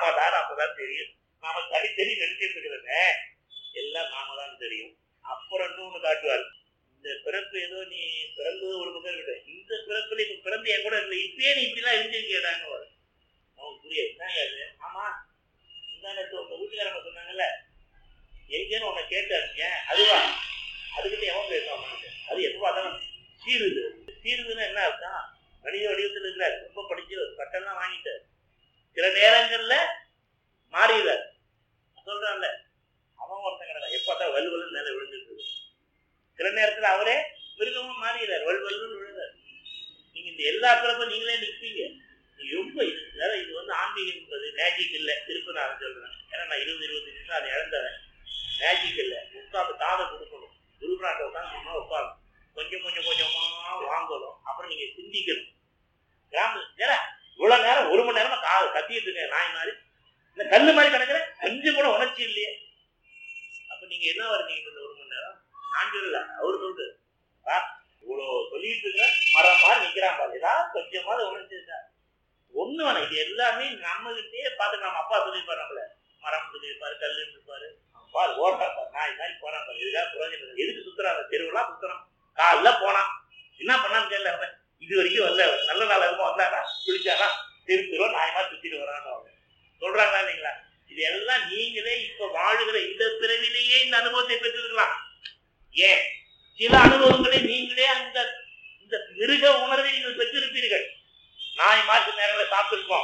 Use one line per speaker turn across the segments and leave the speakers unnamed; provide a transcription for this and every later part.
போனாதான் அப்பதான் தெரியும் நாம தனித்தனி நினைச்சிட்டு இருக்கிறத எல்லாம் நாம தான் தெரியும் அப்புறம் இன்னொன்னு காட்டுவார் இந்த பிறப்பு ஏதோ நீ பிறந்தது ஒரு பக்கம் இருக்கட்டும் இந்த பிறப்புல இப்ப பிறந்து என் கூட இல்லை இப்பயே நீ இப்படிலாம் இருந்திருக்கேடான்னு அவனுக்கு புரியாது என்ன அது ஆமா இந்த நேரத்து உங்க வீட்டுக்காரங்க சொன்னாங்கல்ல எங்கேன்னு உன்னை கேட்டாருங்க அதுவா அதுக்கிட்ட எவன் பேசுவான் மனுஷன் அது எப்போ பார்த்தாலும் சீருது சீருதுன்னா என்ன அர்த்தம் மனித வடிவத்தில் இருக்கிறார் ரொம்ப படிச்சு பட்டம்லாம் வாங்கிட்டார் சில நேரங்கள்ல மாறிடுறார் சொல்றான்ல அவன் ஒருத்தன் கிடக்கான் எப்ப பார்த்தா வலுவலு மேல விழுந்துட்டு இருக்கு சில நேரத்துல அவரே மிருகமும் மாறிடுறார் வலுவலுன்னு விழுறாரு நீங்க இந்த எல்லா பிறப்பும் நீங்களே நிற்பீங்க நீங்க ரொம்ப இது வேற இது வந்து ஆன்மீகம் என்பது மேஜிக் இல்லை திருப்பி நான் சொல்றேன் ஏன்னா நான் இருபது இருபது நிமிஷம் அதை இழந்தவன் மேஜிக் இல்லை உட்காந்து காதை கொடுக்கணும் குருபிராட்ட உட்காந்து சும்மா உட்காரணும் கொஞ்சம் கொஞ்சம் கொஞ்சமா வாங்கணும் அப்புறம் நீங்க சிந்திக்கணும் கிராம ஏன்னா இவ்வளவு நேரம் ஒரு மணி நேரமா கா கத்திட்டு இருக்கேன் நாய் மாதிரி இந்த கல்லு மாதிரி கிடக்குற கொஞ்சம் கூட உணர்ச்சி இல்லையே அப்ப நீங்க என்ன வரீங்க இந்த ஒரு மணி நேரம் நான் சொல்லல அவரு சொல்றது பா, இவ்வளவு சொல்லிட்டு இருக்கிற மரம் மாதிரி நிக்கிறான் பாரு ஏதாவது கொஞ்சமாவது உணர்ச்சி இருக்கா ஒண்ணு வேணாம் இது எல்லாமே நம்ம கிட்டே பார்த்து நம்ம அப்பா சொல்லியிருப்பாரு நம்மள மரம் சொல்லியிருப்பாரு கல்லு இருப்பாரு பாரு ஓட்டா பாரு நான் இது மாதிரி போறான் பாரு இதுக்காக புரோஜனம் இல்லை. எதுக்கு சுத்துறாங்க தெருவெல்லாம் சுத்துறான் காலைல போனான் என்ன பண்ணான்னு தெரியல அவன். இது வரைக்கும் வரல அவன். நல்ல நாள் இருக்குமோ வந்தாரா குளிச்சாரா தெரு தெருவா நாயமா சுத்திட்டு வரான்னு அவங்க சொல்றாங்களா இல்லைங்களா இது எல்லாம் நீங்களே இப்ப வாழுகிற இந்த பிறவிலேயே இந்த அனுபவத்தை பெற்றிருக்கலாம் ஏன் சில அனுபவங்களை நீங்களே அந்த இந்த மிருக உணர்வை நீங்கள் பெற்றிருப்பீர்கள் நாய் மாற்று நேரங்களில் சாப்பிட்டுருப்போம்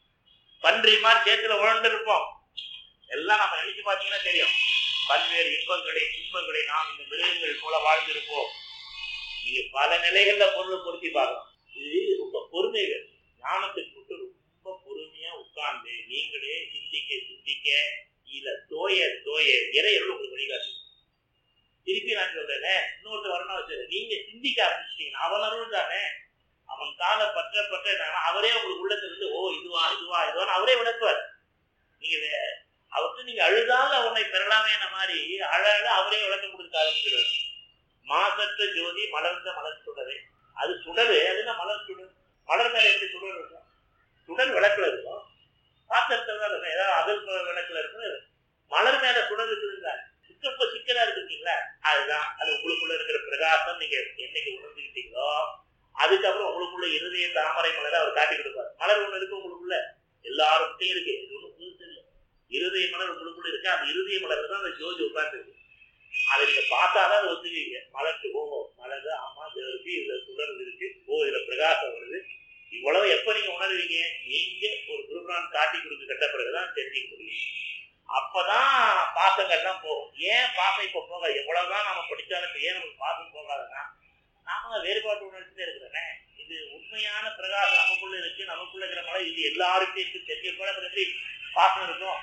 பன்றி மாதிரி சேத்துல உழண்டிருப்போம் எல்லாம் நம்ம நினைச்சு பார்த்தீங்கன்னா தெரியும் பல்வேறு இன்பங்களை துன்பங்களை நாம் இந்த மிருகங்கள் போல வாழ்ந்திருப்போம் நீங்க பல நிலைகள்ல பொருளை பொருத்தி பார்க்கலாம் இது ரொம்ப பொறுமை வேணும் ஞானத்துக்கு மட்டும் ரொம்ப பொறுமையா உட்கார்ந்து நீங்களே சிந்திக்க சிந்திக்க இத தோய தோய இறையருள் உங்களுக்கு வழிகாட்டு திருப்பி நான் சொல்றேன் இன்னொருத்தர் வரணும் வச்சு நீங்க சிந்திக்க ஆரம்பிச்சிட்டீங்கன்னா அவன் அருள் தானே அவன் கால பற்ற பற்ற என்னன்னா, அவரே உங்களுக்கு உள்ளத்துல இருந்து ஓ இதுவா இதுவா இதுவான்னு அவரே விளக்குவார் நீங்க இத- அவர்கிட்ட நீங்க அழுதால உன்னை பெறலாமே மாதிரி அழ அழ அவரே விளக்கம் கொடுக்க ஆரம்பிச்சிடுவார் மாசற்ற ஜோதி மலர்ந்த மலர் சுடரே அது சுடரு அது என்ன மலர் சுடர் மலர் மேல எப்படி சுடர் இருக்கும் சுடர் விளக்குல இருக்கும் பாத்திரத்துல தான் இருக்கும் ஏதாவது அகல் விளக்குல இருக்கும் மலர் மேல சுடர் இருக்குதுங்க சிக்கப்ப சிக்கலா இருக்குங்களா அதுதான் அது உங்களுக்குள்ள இருக்கிற பிரகாசம் நீங்க என்னைக்கு உணர்ந்துக்கிட்டீங்களோ அதுக்கப்புறம் உங்களுக்குள்ள இருதய தாமரை மலரை அவர் காட்டி கொடுப்பார் மலர் ஒண்ணு இருக்கு உங்களுக்குள்ள எல்லாருக்கிட்டையும் இருக்கு இது ஒண்ணும் புதுசு இல்லை இருதய மலர் உங்களுக்குள்ள இருக்கு அந்த இருதய மலர்ல தான் அந்த ஜோதி உட்கார்ந்து அதை நீங்க பார்த்தாதான் அதை ஒத்துக்குவீங்க மலர்க்கு ஓ மலர் ஆமா இது இருக்கு இதுல சுடர் இருக்கு ஓ இதுல பிரகாசம் வருது இவ்வளவு எப்ப நீங்க உணர்வீங்க நீங்க ஒரு குருபிரான் காட்டி கொடுத்து கட்ட பிறகுதான் தெரிஞ்சுக்க முடியும் அப்பதான் பாசங்கள்லாம் போகும் ஏன் பாசம் இப்ப போக எவ்வளவுதான் நாம படிச்சாலும் இப்ப ஏன் நமக்கு பாசம் போகாதுன்னா நாம வேறுபாட்டு உணர்ச்சியில இருக்கிறேனே இது உண்மையான பிரகாசம் நமக்குள்ள இருக்கு நமக்குள்ள இருக்கிற மழை இது எல்லாருக்கும் இருக்கு தெரிஞ்ச கூட அப்புறம் எப்படி பாசம் இருக்கும்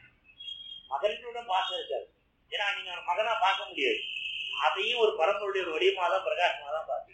மகன்களோட பாசம் இருக்காது ஏன்னா நீங்க ஒரு மகனா பார்க்க முடியாது அதையும் ஒரு பரம்பரையுடைய ஒரு வடிவமா தான் பிரகாசமா தான் பார்ப்பீங்க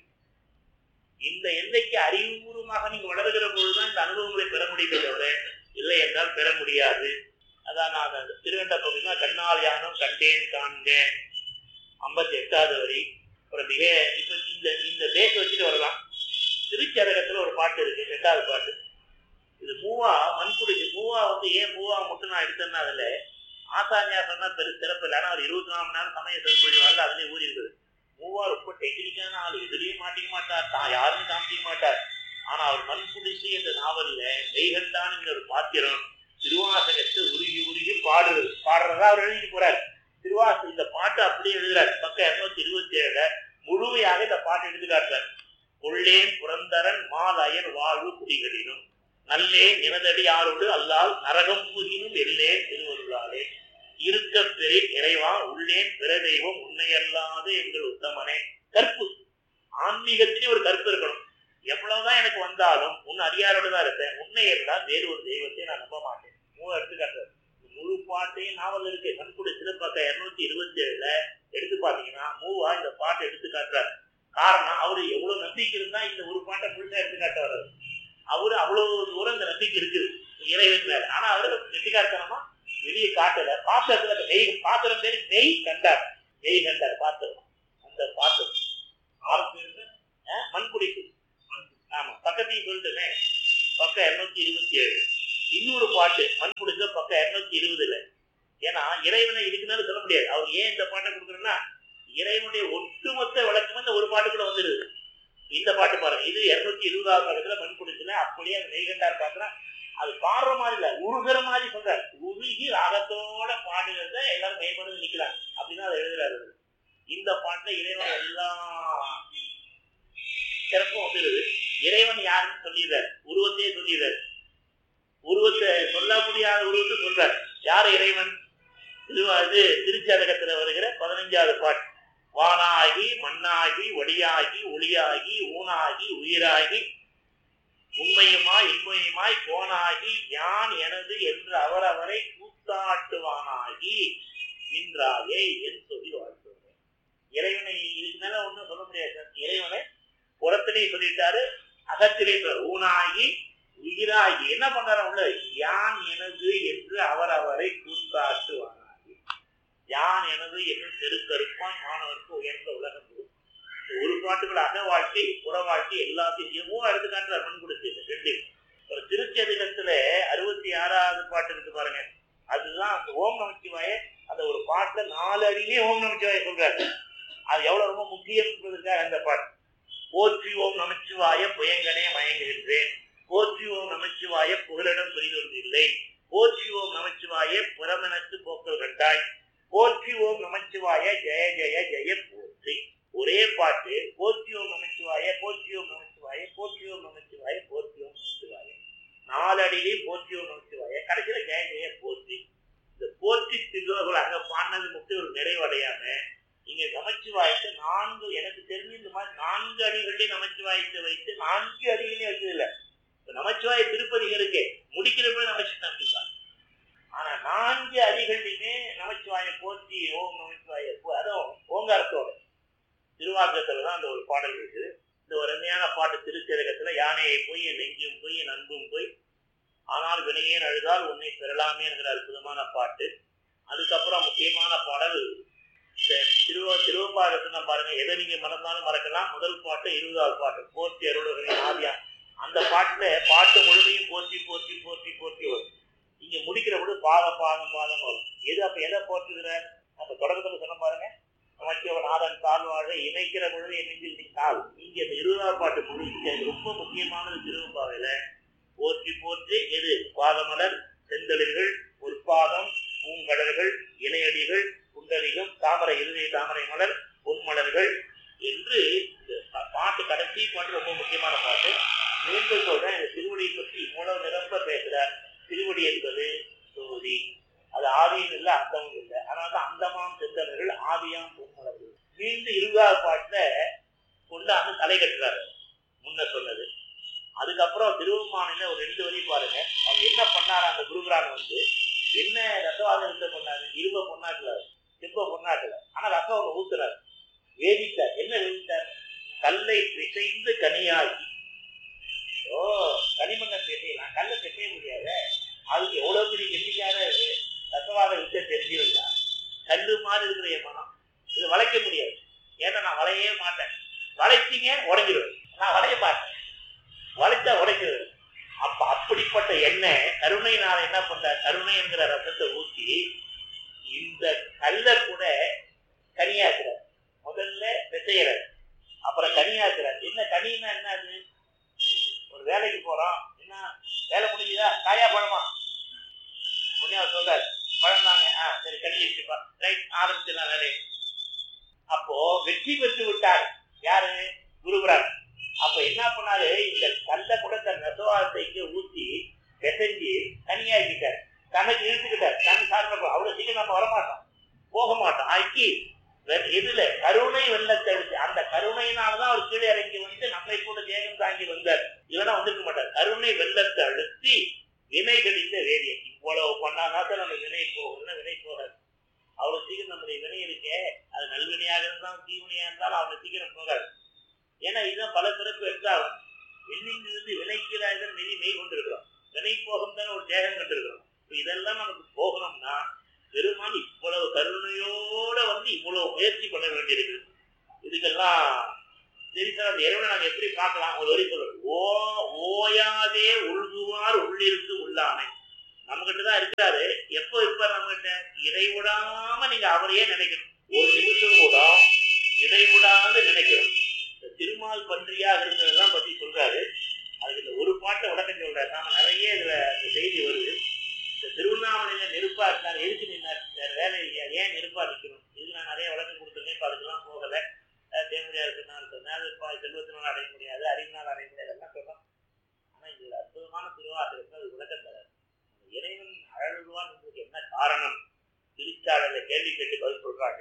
இந்த எல்லைக்கு அறிவுபூர்வமாக நீங்க வளருகிற பொழுதுதான் இந்த அனுபவங்களை பெற முடியுமே தவிர இல்லை என்றால் பெற முடியாது அதான் நான் அந்த திருவண்ட பகுதினா கண்ணால் யானும் கண்டேன் காண்க ஐம்பத்தி எட்டாவது வரி அப்புறம் மிக இப்ப இந்த இந்த பேஸ் வச்சுட்டு வரலாம் திருச்சரகத்துல ஒரு பாட்டு இருக்கு ரெண்டாவது பாட்டு இது மூவா மண்குடிச்சு மூவா வந்து ஏன் மூவா மட்டும் நான் எடுத்தேன்னா அதுல ஆசானியா சொன்னா பெரு சிறப்பு இல்லை ஆனா அவர் இருபத்தி நாலு மணி நேரம் சமய சொற்பொழிவாள் அதுலயே ஊறி இருக்குது மூவா ரொம்ப டெக்னிக்கான ஆள் எதுலயும் மாட்டிக்க மாட்டார் தான் யாருமே காமிக்க மாட்டார் ஆனா அவர் மண்குடிசை என்ற நாவல்ல மெய்கண்டான் என்ற ஒரு பாத்திரம் திருவாசகத்தை உருகி உருகி பாடுறது பாடுறதா அவர் எழுதிட்டு போறார் திருவாச இந்த பாட்டு அப்படியே எழுதுறாரு பக்கம் இருநூத்தி இருபத்தி ஏழுல முழுமையாக இந்த பாட்டு எடுத்து காட்டுறார் கொள்ளேன் புரந்தரன் மாலயன் வாழ்வு குடிகளினும் நல்லே நினதடி ஆரோடு அல்லால் நரகம் புகினும் எல்லேன் திருவருளாலே இருக்க பெரிய இறைவா உள்ளேன் பிற தெய்வம் உன்னையல்லாது எங்கள் உத்தமனே கற்பு ஆன்மீகத்திலே ஒரு கற்பு இருக்கணும் எவ்வளவுதான் எனக்கு வந்தாலும் உன் அடியாரோடு தான் இருப்பேன் உன்னை எல்லாம் வேறு ஒரு தெய்வத்தை நான் நம்ப மாட்டேன் மூணு எடுத்துக்காட்டுறது முழு பாட்டையும் நாவல் இருக்கு கண்குடி சிறப்பக்கம் இருநூத்தி இருபத்தி ஏழுல எடுத்து பாத்தீங்கன்னா மூவா இந்த பாட்டை எடுத்து காட்டுறாரு காரணம் அவரு எவ்வளவு நம்பிக்கை இருந்தா இந்த ஒரு பாட்டை முழுசா எடுத்து காட்ட வர்றாரு அவரு அவ்வளவு தூரம் இந்த நம்பிக்கை இருக்குது இறைவன் மேல ஆனா அவரு வெட்டிக்காரத்தனமா வெளியே காட்டல பாத்திரத்துல அந்த நெய் பாத்திரம் பேரு நெய் கண்டார் நெய் கண்டார் பாத்திரம் அந்த பாத்திரம் ஆறு பேரு மண்குடிக்கு ஆமா பக்கத்தையும் சொல்லிட்டுமே பக்கம் இருநூத்தி இருபத்தி ஏழு இன்னொரு பாட்டு மண் கொடுக்க பக்கம் இருநூத்தி இருபதுல ஏன்னா இறைவனை இதுக்கு மேல சொல்ல முடியாது அவர் ஏன் இந்த பாட்டை கொடுக்குறேன்னா இறைவனுடைய ஒட்டுமொத்த விளக்கம் இந்த ஒரு பாட்டுக்குள்ள வந்துருது இந்த பாட்டு பாருங்க இது இருநூத்தி இருபதாவது பக்கத்துல மண் குடிச்சுல அப்படியே அந்த நெய்கண்டார் பாக்குறா அது பாடுற மாதிரி இல்ல உருகிற மாதிரி சொல்றாரு உருகி ராகத்தோட பாடுகிறத எல்லாரும் மேம்படுத்து நிக்கிறாங்க அப்படின்னு அதை எழுதுறாரு அவரு. இந்த பாட்டுல இறைவன் எல்லா சிறப்பும் வந்துருது இறைவன் யாருன்னு சொல்லிடுறாரு உருவத்தையே சொல்லிடுறாரு உருவத்தை சொல்ல முடியாத உருவத்தை சொல்றாரு யார் இறைவன் திருவா இது திருச்சதகத்துல வருகிற பதினஞ்சாவது பாட்டு வானாகி மண்ணாகி வடியாகி ஒளியாகி ஊனாகி உயிராகி உண்மையுமாய் இன்மையுமாய் கோனாகி யான் எனது என்று அவரவரை கூத்தாட்டுவானாகி நின்றாயே என் சொல்லி வாழ்த்துவேன் இறைவனை இதுக்கு மேல ஒண்ணும் சொல்ல முடியாது சார். இறைவனை புறத்திலேயே சொல்லிட்டாரு அகத்திலே சொல்றாரு. ஊனாகி உயிராகி என்ன பண்றாரு உள்ள யான் எனது என்று அவரவரை கூத்தாட்டுவானாகி யான் எனது என்று தெருக்கருப்பான் மாணவருக்கு உயர்ந்த உலகம் கொடுக்கும். இந்த ஒரு பாட்டுகள் அக வாழ்க்கை புற வாழ்க்கை எல்லாத்தையும் எவ்வளோ எடுத்துக்காட்டு மண் கொடுத்து ரெண்டு ஒரு திருச்சதிகத்துல அறுபத்தி ஆறாவது பாட்டு இருக்கு பாருங்க அதுதான் அந்த ஓம் நமச்சிவாய அந்த ஒரு பாட்டுல நாலு அடியிலே ஓம் நமச்சிவாய சொல்றாரு அது எவ்வளவு ரொம்ப முக்கியம் என்பதற்காக அந்த பாட்டு போற்றி ஓம் நமச்சிவாய புயங்கனே மயங்குகின்றேன் போற்றி ஓம் நமச்சிவாய புகலிடம் புரிதொன்றில்லை போற்றி ஓம் நமச்சிவாய புறமெனத்து போக்கல் கண்டாய் போற்றி ஓம் நமச்சிவாய ஜெய ஜெய ஜெய போற்றி ஒரே பாட்டு போற்றி ஓம் நமச்சிவாய போற்றி ஓம் நமச்சிவாய போற்றி ஓம் நமச்சிவாய போற்றி ஓம் நமச்சிவாய நாலு அடியிலையும் போற்றி ஓம் நமச்சிவாய கடைசியில ஜெய ஜெய போற்றி இந்த போற்றி திருவர்கள் அங்க பாடினது மட்டும் ஒரு நிறைவடையாம இங்க நமச்சிவாயத்தை நான்கு எனக்கு தெரிஞ்சு இந்த மாதிரி நான்கு அடிகளையும் நமச்சிவாயத்தை வைத்து நான்கு அடிகளையும் வச்சது இல்ல இப்ப நமச்சிவாய திருப்பதிகள் இருக்கு முடிக்கிறப்ப நமச்சிவாய் ஆனா நான்கு அடிகள்லையுமே நமச்சிவாய போற்றி ஓம் நமச்சிவாய போ- அதுவும் ஓங்காரத்தோட திருவாக்கத்துல தான் அந்த ஒரு பாடல் இருக்குது இந்த ஒரு அருமையான பாட்டு திருச்செருகத்துல யானையை போய் என் நெஞ்சும் போய் என் அன்பும் போய் ஆனால் வினையேன் அழுதால் உன்னை பெறலாமே என்கிற அற்புதமான பாட்டு அதுக்கப்புறம் முக்கியமான பாடல் இந்த திருவ திருவம்பாடத்துல பாருங்க எதை நீங்க மறந்தாலும் மறக்கலாம் முதல் பாட்டு இருபதாவது பாட்டு போற்றி அருள்களின் ஆதியா அந்த பாட்டுல பாட்டு முழுமையும் போற்றி போற்றி போற்றி போற்றி வரும் இங்க முடிக்கிற பொழுது பாதம் பாதம் பாதம் வரும் எது அப்ப எதை போற்றுகிறார் அப்ப தொடக்கத்துல சொன்ன பாருங்க நமச்சிவ நாதன் தாழ்வாழ இணைக்கிற பொழுது என் நெஞ்சில் நீ தாழ் இங்க இந்த இருபதாவது பாட்டு முடிக்க ரொம்ப முக்கியமானது திருவம்பாவையில போற்றி போற்றி எது பாதமலர் செந்தளிர்கள் பொற்பாதம் பூங்கடல்கள் இணையடிகள் குண்டலிகம் தாமரை இறுதி தாமரை மலர் பொன்மலர்கள் என்று இந்த பா- பாட்டு கடைசி பாட்டு ரொம்ப முக்கியமான பாட்டு மீண்டும் சொல்றேன் இந்த திருவடியை பற்றி இவ்வளவு நிரம்ப பேசுறார் திருவடி என்பது சோதி அது ஆதியும் இல்லை அந்தமும் இல்லை அதனால தான் அந்தமாம் செந்தனர்கள் ஆதியாம் பொன்மலர்கள் மீண்டும் இருபதாவது பாட்டுல கொண்டாந்து தலை கட்டுறாரு முன்ன சொன்னது அதுக்கப்புறம் திருவம்மானில ஒரு ரெண்டு வரி பாருங்க அவங்க என்ன பண்ணாரு அந்த குருகுரான் வந்து என்ன ரசவாதத்தை பண்ணாரு இரும்ப பொண்ணாக்கல செம்ப பொண்ணாக்கல ஆனா ரசம் ஒண்ணு ஊத்துறாரு வேதித்தார் என்ன வேதித்தார் கல்லை பிசைந்து கனியாக்கி ஓ கனிமண்ணை பிசையலாம் கல்லை பிசைய முடியாது அதுக்கு எவ்வளவு பெரிய கெட்டிக்கார இருக்கு ரசவாத வித்தை தெரிஞ்சிருந்தா கல்லு மாதிரி இருக்கிற என் மனம் இது வளைக்க முடியாது ஏன்னா நான் வளையவே மாட்டேன் வளைத்தீங்க உடைஞ்சிருவேன் நான் வளைய மாட்டேன் வளைச்சா உடைக்கிறது அப்ப அப்படிப்பட்ட எண்ணெய் கருணையினால என்ன பண்றார் கருணை என்கிற ரசத்தை ஊத்தி இந்த கல்ல கூட கனியாக்குறார் முதல்ல பிசையறார் அப்புறம் கனியாக்குறார் என்ன கனின்னா என்ன அது ஒரு வேலைக்கு போறோம் என்ன வேலை முடிஞ்சுதா காயா பழமா உடனே அவர் சொல்றாரு பழம் தாங்க ஆ சரி கனி வச்சுப்பா ரைட் ஆரம்பிச்சிடலாம் வேலையை அப்போ வெற்றி பெற்று விட்டார் யாரு குருபுரான் அப்ப என்ன பண்ணாரு இந்த கல்ல கூட தன் ரசவாதத்தை இங்க ஊத்தி பிசைஞ்சு தனியாக்கிட்டார் தனக்கு இழுத்துக்கிட்டார் தன் சார்ந்த அவ்வளவு சீக்கிரம் நம்ம வரமாட்டோம் போக மாட்டோம் ஆக்கி வெ- எதுல கருணை வெள்ளத்தை அடிச்சு அந்த கருணையினாலதான் அவர் கீழே இறங்கி வந்து நம்மை கூட தேகம் தாங்கி வந்தார் இல்லைன்னா வந்திருக்க மாட்டார் கருணை வெள்ளத்தை அழுத்தி வினை கடிந்த வேதியம் இவ்வளவு பண்ணாதான் தான் நம்ம வினை போகணும்னா வினை போகாது அவ்வளவு சீக்கிரம் நம்முடைய வினை இருக்கே அது நல்வினையாக இருந்தாலும் தீவினையா இருந்தாலும் அவ்வளவு சீக்கிரம் போகாது ஏன்னா இதுதான் பல பிறப்பு எடுத்தாகும் எண்ணிலிருந்து வினைக்கிறார்கள் நெறி மெய் கொண்டிருக்கிறோம் வினை போகும் தானே ஒரு தேகம் கண்டிருக்கிறோம் இப்ப இதெல்லாம் நமக்கு போகணும்னா பெருமான் இவ்வளவு கருணையோட வந்து இவ்வளவு முயற்சி பண்ண வேண்டியிருக்கு இதுக்கெல்லாம் சரி சார் அந்த இறைவனை நாங்க எப்படி பார்க்கலாம் ஒரு வரி சொல்றோம் ஓ ஓயாதே உள்குவார் உள்ளிருக்கு உள்ளானை நம்ம கிட்ட தான் இருக்காரு எப்போ இருப்பார் நம்ம கிட்ட இடைவிடாம நீங்க அவரையே நினைக்கணும் ஒரு நிமிஷம் கூட இடைவிடாது நினைக்கணும் இந்த திருமால் பன்றியாக இருந்ததெல்லாம் பத்தி சொல்றாரு அதுக்கு இந்த ஒரு பாட்டை விளக்கம் சொல்றாரு நாம நிறைய இதுல இந்த செய்தி வருது இந்த திருவண்ணாமலையில நெருப்பா இருந்தார் எதுக்கு நின்னார் வேற வேலை இல்லையா ஏன் நெருப்பா நிக்கணும் இதுக்கு நான் நிறைய விளக்கம் கொடுத்துருக்கேன் இப்ப அதுக்கெல்லாம் போகல அஹ் தேவதையா இருக்குன்னு சொன்னேன் இப்ப செல்வத்தினால் அடைய முடியாது அறிவினால் அடைய முடியாது எல்லாம் சொல்லலாம் ஆனா இது அற்புதமான திருவாசகத்தை அது விளக்கம் தராது அந்த இறைவன் அழகுவான் என்பதுக்கு என்ன காரணம் திருச்சாடல கேள்வி கேட்டு பதில் சொல்றாங்க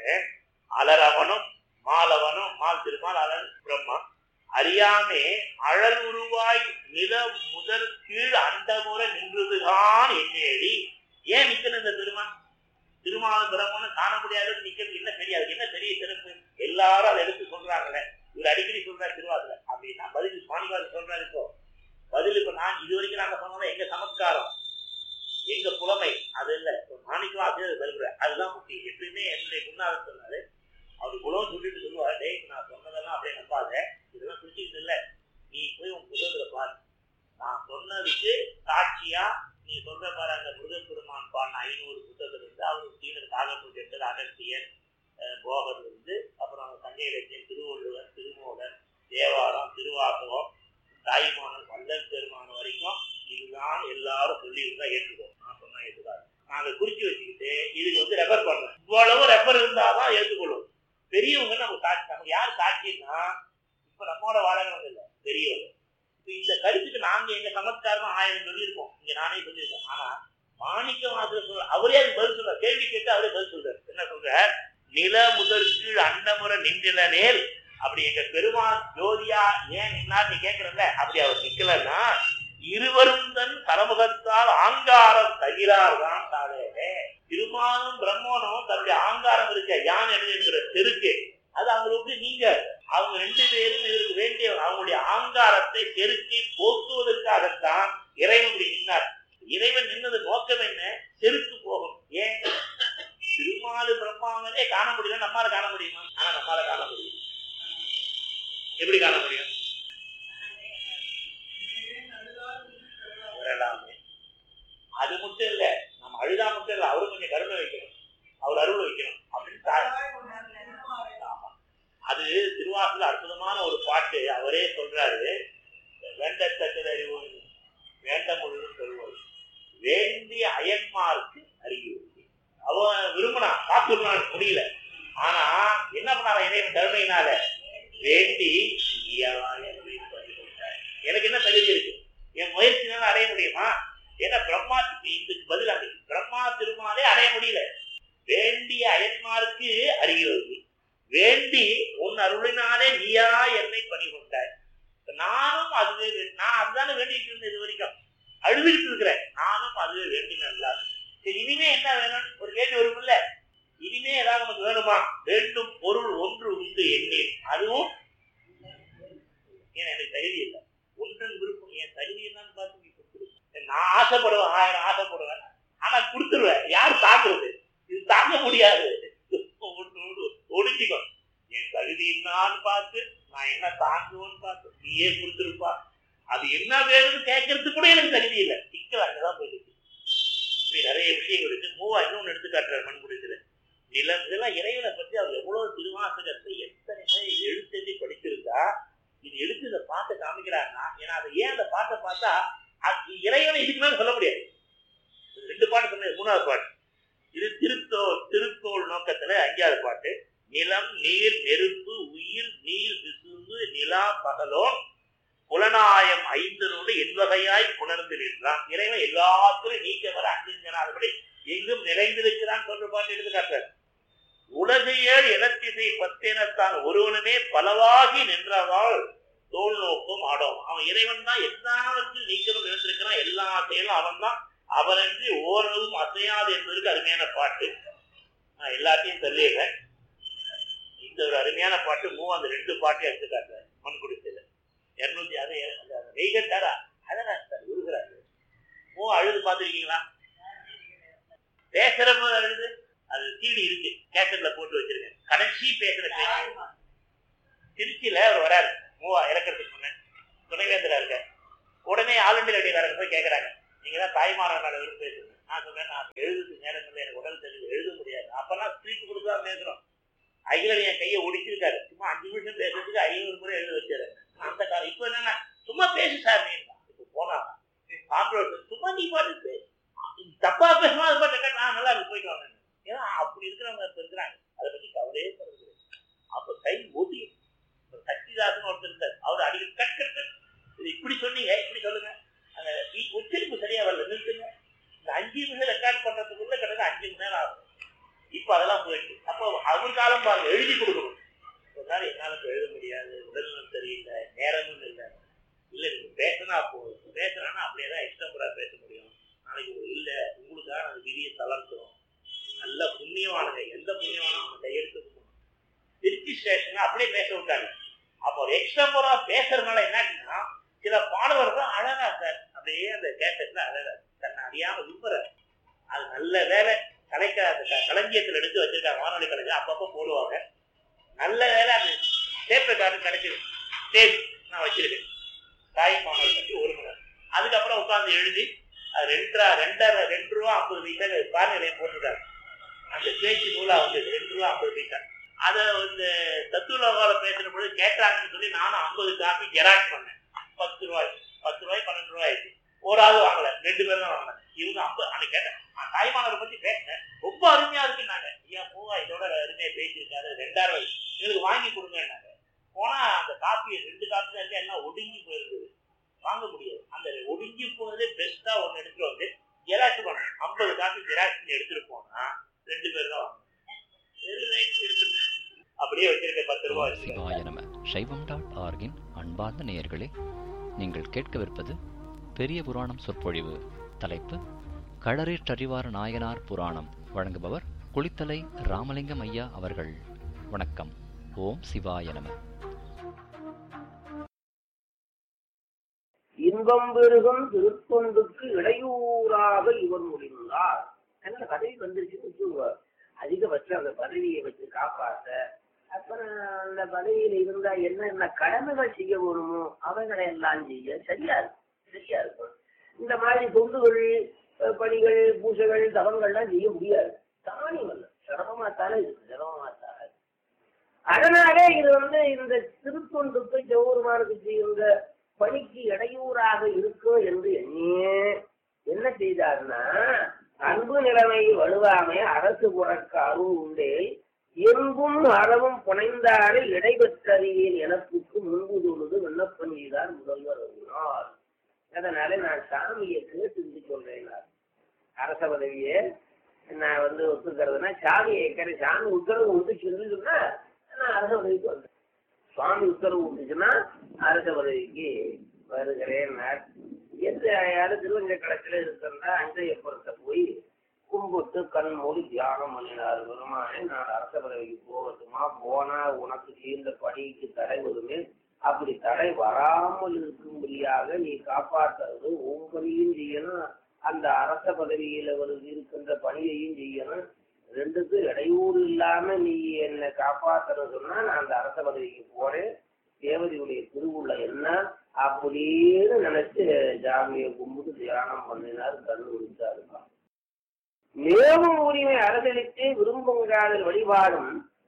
அலரவனும் மாலவனும் மால் திருமால் அலன் பிரம்மா அறியாமே அழல் உருவாய் நில முதற் கீழ் அண்டமுறை நின்றதுதான் என்னேடி ஏன் நிக்கணும் இந்த பெருமான் திருமால பிரம்மன் காண முடியாது நிக்கிறது என்ன தெரியாது என்ன பெரிய சிறப்பு எல்லாரும் அதை எடுத்து சொல்றாங்களே இவர் அடிக்கடி சொல்றாரு திருவாரூர் அப்படின்னா பதில் மாணிவாசர் சொல்றாரு இப்போ பதில் இப்ப நான் இது வரைக்கும் நாங்க சொன்னோம் எங்க சமத்காரம் எங்க புலமை அது இல்ல இப்ப மாணிக்கவாசர் அது வருகிற அதுதான் முக்கியம் எப்பயுமே என்னுடைய குருநாதர் சொன்னாரு அவர் குலம் சொல்லிட்டு சொல்லுவாரு டேய் நான் சொன்னதெல்லாம் அப்படியே நம்பாத இதெல்லாம் குறிச்சிட்டு இல்ல நீ போய் உன் புத்தகத்துல பாரு நான் சொன்னதுக்கு சாட்சியா நீ சொல்ற பாரு அந்த முருகன் பெருமான் பாடின ஐநூறு புத்தகத்துல இருந்து அவர் சீனர் காகப்பூஜர் அகத்தியர் அஹ், போகர் இருந்து அப்புறம் சங்கை இலக்கியம் திருவள்ளுவர் திருமூலர் தேவாரம் திருவாசகம் தாய்மானன் வல்லல் பெருமான் வரைக்கும் இதுதான் எல்லாரும் சொல்லி இருந்தா ஏற்றுக்கோ நான் சொன்னா ஏற்றுக்காது நாங்க குறிச்சு வச்சுக்கிட்டு இதுக்கு வந்து ரெஃபர் பண்ணோம் இவ்வளவு ரெஃபர் இருந்தாதான் ஏற்றுக்கொள்ளும் பெரியவங்க நம்ம சாட்சி நமக்கு யார் சாட்சின்னா இப்ப நம்மோட வாழறவங்க இல்ல பெரியவங்க இப்ப இந்த கருத்துக்கு நாங்க எங்க சமத்காரமா ஆயிரம் சொல்லியிருக்கோம் இங்க நானே சொல்லியிருக்கேன் ஆனா மாணிக்க வாசல் சொல்ற அவரே அதுக்கு பதில் சொல்ற கேள்வி கேட்டு அவரே பதில் சொல்றாரு என்ன சொல்ற நில முதற் கீழ் அண்டமுறை நின்றில நேர் அப்படி எங்க பெருமான் ஜோதியா ஏன் நின்னார் நீ கேக்குறல்ல அப்படி அவர் நிக்கலன்னா இருவரும் தன் தலமுகத்தால் ஆங்காரம் தகிரார் தான் தாழே திருமாலும் பிரம்மனும் தன்னுடைய ஆங்காரம் இருக்க யான் எழுதுங்கிற தெருக்கு அது அவங்களுக்கு நீங்க அவங்க ரெண்டு பேரும் இதற்கு வேண்டிய அவங்களுடைய ஆங்காரத்தை பெருக்கி போக்குவதற்காகத்தான் இறைவன் இப்படி நின்னார் இறைவன் நின்னது நோக்கம் என்ன தெருக்கு போகும் ஏன் திருமாலு பிரம்மாவனே காண முடியல நம்மால காண முடியுமா ஆனா நம்மால காண முடியும் எப்படி காண முடியும் வரலாமே அது மட்டும் இல்ல நம்ம அழுதா மட்டும் இல்ல அவரும் கொஞ்சம் கருணை வைக்கணும் அவர் அருள் வைக்கணும் அப்படின்னு தா- ஆமா. அது திருவாசல அற்புதமான ஒரு பாட்டு அவரே சொல்றாரு வேண்டத்தக்கது அறிவோம் வேண்டமுழு சொல்வோம் வேண்டிய அயன்மாருக்கு அறிவு அவன் விரும்பினான் காத்துருவான் முடியல ஆனா என்ன பண்ணாரா இறைவன் கருணையினால வேண்டி இயலாய உயிர் பறி கொண்டார். எனக்கு என்ன தகுதி இருக்கு என் முயற்சினால அடைய முடியுமா ஏன்னா பிரம்மா இதுக்கு பதில் அந்த பிரம்மா திருமாலே அடைய முடியல வேண்டிய அயன்மாருக்கு அறிகிறது வேண்டி உன் அருளினாலே நீயா என்னை பணி கொண்டாய் இப்ப நானும் அதுவே வே- நான் அதுதானே வேண்டிட்டு இருந்தேன் இது வரைக்கும் அழுதுகிட்டு இருக்கிறேன் நானும் அதுவே வேண்டினேன் சரி இனிமே என்ன வேணும் ஒரு கேள்வி வரும்ல இனிமே ஏதாவது நமக்கு வேணுமா வேண்டும் பொருள் ஒன்று உண்டு எண்ணேன் அதுவும் ஏன் எனக்கு தகுதி இல்லை ஒன்றன் விருப்பம் என் தகுதி என்னன்னு பார்த்து நீ கொடுத்துரு நான் ஆசைப்படுவேன் ஆயிரம் ஆசைப்படுவேன் ஆனா கொடுத்துருவேன் யார் தாக்குறது இது தாங்க முடியாது ஒண்ணு ஒண்ணு ஒடிச்சுக்கோ என் தகுதி என்னான்னு பார்த்து நான் என்ன தாங்குவேன்னு பார்த்து நீயே கொடுத்துருப்பா அது என்ன வேணும்னு கேட்கறதுக்கு கூட எனக்கு தகுதி இல்லை சிக்கல் அங்கதான் போயிருக்கு இப்படி நிறைய விஷயங்கள் இருக்கு மூவா இன்னொன்னு எடுத்து காட்டுறாரு மண்புடித்துல நிலம் இதெல்லாம் இறைவனை பத்தி அவர் எவ்வளவு திருவாசகத்தை எத்தனை முறை எழுத்தெழுதி படித்திருந்தா இது எடுத்து இந்த பாட்டை காமிக்கிறாருன்னா ஏன்னா அதை ஏன் அந்த பாட்டை பார்த்தா அது இறைவனை இதுக்கு மேல சொல்ல முடியாது இது ரெண்டு பாட்டு சொன்னது மூணாவது பாட்டு இது திருத்தோ திருத்தோள் நோக்கத்துல அஞ்சாவது பாட்டு நிலம் நீர் நெருப்பு உயிர் நீர் விசும்பு நிலா பகலோன் புலனாயம் ஐந்தனோடு என்வகையாய் புணர்ந்து நின்றான் இறைவன் எல்லாத்திலும் நீக்க வர அஞ்சிருக்கிறான்படி எங்கும் நிறைந்திருக்கிறான் சொல்ற பாட்டு எடுத்து காட்டுறார் உலகையேழ் இனத்திசை பத்தேனத்தான் ஒருவனுமே பலவாகி நின்றவாள் தோல் நோக்கும் ஆடும் அவன் இறைவன் தான் எல்லாவற்றையும் நீக்கவும் நினைந்திருக்கிறான் எல்லா செயலும் அவன் தான் அவனன்றி ஓரளவும் அசையாது என்பதற்கு அருமையான பாட்டு நான் எல்லாத்தையும் சொல்லிடுறேன் இந்த ஒரு அருமையான பாட்டு மூ அந்த ரெண்டு பாட்டையும் எடுத்து காட்டுறேன் மண் குடிசையில இருநூத்தி அது வெய்கட்டாரா அழகா சார் விழுகிறாரு மூ அழுது பார்த்துருக்கீங்களா பேசுறப்ப அழுது அது சீடி இருக்கு கேசட்ல போட்டு வச்சிருக்கேன் கடைசி பேசுற பேச்சு திருச்சியில அவர் வராரு மூவா இறக்கிறதுக்கு முன்ன துணைவேந்தரா இருக்க உடனே ஆல் இண்டியா ரேடியோக்காரங்க போய் கேட்கறாங்க நீங்க தான் தாய்மாரன் விருந்து பேசுங்க நான் சொல்றேன் நான் எழுதுறதுக்கு நேரங்கள்ல எனக்கு உடல் தெரியுது எழுத முடியாது அப்பெல்லாம் ஸ்பீச் கொடுத்தா பேசுறோம் அகிலன் என் கையை ஒடிச்சிருக்காரு சும்மா அஞ்சு நிமிஷம் பேசுறதுக்கு ஐநூறு முறை எழுத வச்சாரு அந்த காலம் இப்ப என்னன்னா சும்மா பேசு சார் நீ இப்ப போனா கான்ட்ரோல் சும்மா நீ பாட்டு பேசு தப்பா பேசினா அது பாட்டு நான் நல்லா இருக்கு போயிட்டு வாங்க ஏன்னா அப்படி இருக்கிறவங்க இப்ப இருக்கிறாங்க அதை பத்தி கவலையே படுறது அப்ப கை ஓட்டி சக்திதாசன் ஒருத்தர் இருந்தார் அவர் அடிக்கடி கட் கட் கட் இது இப்படி சொன்னீங்க இப்படி சொல்லுங்க அந்த இ- உச்சரிப்பு சரியா வரல நிறுத்துங்க இந்த அஞ்சு நிமிஷம் ரெக்கார்ட் பண்றதுக்குள்ள கிட்டத்தட்ட அஞ்சு மணி நேரம் ஆகும் இப்ப அதெல்லாம் போயிடுச்சு அப்போ அவர் காலம் பாருங்க எழுதி கொடுக்கணும் ஒரு நாள் என்னால இப்ப எழுத முடியாது உடல்நலம் சரியில்லை நேரமும் இல்லை இல்ல நீங்க பேசினா போதும் பேசுறானா அப்படியே தான் எக்ஸ்டம்பரா பேச முடியும் நாளைக்கு ஒரு இல்ல உங்களுக்காக அந்த விதியை தளர்த்துறோம் நல்ல புண்ணியவானுங்க எந்த புண்ணியவானும் அவங்க கையெழுத்து போகணும் திருச்சி ஸ்டேஷன் அப்படியே பேச விட்டாங்க அப்போ எக்ஸ்டம்பரா பேசுறதுனால என்னாச்சுன்னா சில பாடவர்கள் அழகா சார் அப்படியே அந்த கேசட்ல அழகா தன்னை அறியாம விரும்புறாரு அது நல்ல வேலை கலைக்க அந்த க- களஞ்சியத்துல எடுத்து வச்சிருக்காங்க வானொலி கலைஞர் அப்பப்போ போடுவாங்க நல்ல வேலை அந்த டேப் ரெக்கார்டு கிடைச்சிது டேப் நான் வச்சிருக்கேன் தாய் மாணவர் பற்றி ஒரு மணி நேரம் அதுக்கப்புறம் உட்கார்ந்து எழுதி அது ரெண்டரை ரெண்டரை ரெண்டு ரூபா ஐம்பது பைசா பார் நிலையம் போட்டிருக்காரு அந்த பேச்சு நூலா வந்து ரெண்டு ரூபா ஐம்பது பைசா அதை வந்து தத்துவலோகால பேசுற பொழுது கேட்டாங்கன்னு சொல்லி நானும் ஐம்பது காப்பி ஜெராக்ஸ் பண்ணேன் பத்து ரூபாய் பத்து ரூபாய் பன்னெண்டு ரூபாய் ஆயிடுச்சு ஒரு ஆள் வாங்கல ரெண்டு பேரும் தான் வாங்கினேன் இவங்க ஐம்பது அன்னைக்கு கேட்டேன் நான் தாய்மானவரை பத்தி பேசினேன் ரொம்ப அருமையா இருக்குன்னாங்க ஐயா போவா இதோட அருமையா பேசியிருக்காரு ரெண்டாயிரம் ரூபாய் எங்களுக்கு வாங்கி கொடுங்கன்னாங்க போனா அந்த காப்பியை ரெண்டு காப்பி தான் இருக்கு எல்லாம் ஒடுங்கி போயிருக்குது வாங்க முடியாது அந்த ஒடுங்கி போனதே பெஸ்டா ஒன்னு எடுத்துட்டு வந்து ஜெராக்ஸ் பண்ணேன் ஐம்பது காப்பி ஜெராக்ஸ் எடுத்துட்டு போனா ரெண்டு பேர் தான் வாங்கணும் சரி, right, இருக்குது. அப்படியே வச்சிருக்க பத்து ரூபாய் வச்சிருக்கேன்
சிவாய நம சைவம் டாட் ஆர்கின் அன்பார்ந்த நேயர்களே நீங்கள் கேட்கவிருப்பது பெரிய புராணம் சொற்பொழிவு தலைப்பு களரேற்றறிவார் நாயனார் புராணம் வழங்குபவர் குளித்தலை ராமலிங்கம் ஐயா அவர்கள் வணக்கம் ஓம் சிவாய நம
இன்பம் பெருகும் திருத்தொண்டுக்கு இடையூறாக இவர் முடிந்தார் நல்ல பதவி வந்துருச்சுன்னு வச்சுக்கோங்க அதிகபட்சம் அந்த பதவியை வச்சு காப்பாத்த அப்புறம் அந்த பதவியில இருந்தா என்னென்ன கடமைகள் செய்ய வேணுமோ அவைகளை எல்லாம் செய்ய சரியா இருக்கும் சரியா இருக்கும் இந்த மாதிரி தொண்டுகள் அஹ், பணிகள் பூசைகள் தவங்கள்லாம் செய்ய முடியாது தானியம் அல்ல சிரமமா தானே இருக்கு சிரமமா தானே இருக்கு. அதனாலே இது வந்து இந்த திருத்தொண்டுக்கு ஜவுருமானுக்கு செய்கின்ற பணிக்கு இடையூறாக இருக்கும் என்று எண்ணியே என்ன செய்தார்னா அன்பு நிலைமை வலுவாமை அரசு புறக்க அருள் உண்டே எங்கும் அறவும் புனைந்தாலே இடைபெற்றறியேன் எனப்புக்கு முன்பு தொழுது விண்ணப்பம் செய்தார் முதல்வர் அருளினார் அதனால நான் சாமியை கேட்டு சொல்றேன் நான். அரச பதவியை நான் வந்து ஒத்துக்கிறதுனா சாமியை கேட்கிறேன் சாமி உத்தரவு உண்டு சொல்லுன்னா நான் அரச பதவிக்கு வந்தேன் சுவாமி உத்தரவு உண்டுச்சுன்னா அரச பதவிக்கு வருகிறேன் எந்த யாரும் திருவஞ்ச களத்துல இருக்கிறதா அஞ்சையப்புறத்தை போய் கும்பிட்டு கண் மூடி தியானம் பண்ணினார் பெருமானே நான் அரச பதவிக்கு போகட்டுமா போனா உனக்கு சேர்ந்த பணிக்கு தடை வருமே அப்படி தடை வராமல் இருக்கும்படியாக நீ காப்பாற்றுறது உன் பணியும் செய்யணும் அந்த அரச பதவியில ஒரு இருக்கின்ற பணியையும் செய்யணும் ரெண்டுக்கும் இடையூறு இல்லாம நீ என்னை காப்பாத்தணும் சொன்னா நான் அந்த அரச பதவிக்கு போறேன் தேவதையுடைய திருவுள்ள என்ன அப்படின்னு நினைச்சு ஜாமியை கும்பிட்டு தியானம் பண்ணினார் கண்ணு விழித்தாருக்கான் மேவும் உரிமை அரசளித்து விரும்புங்காதல் வழிபாடும்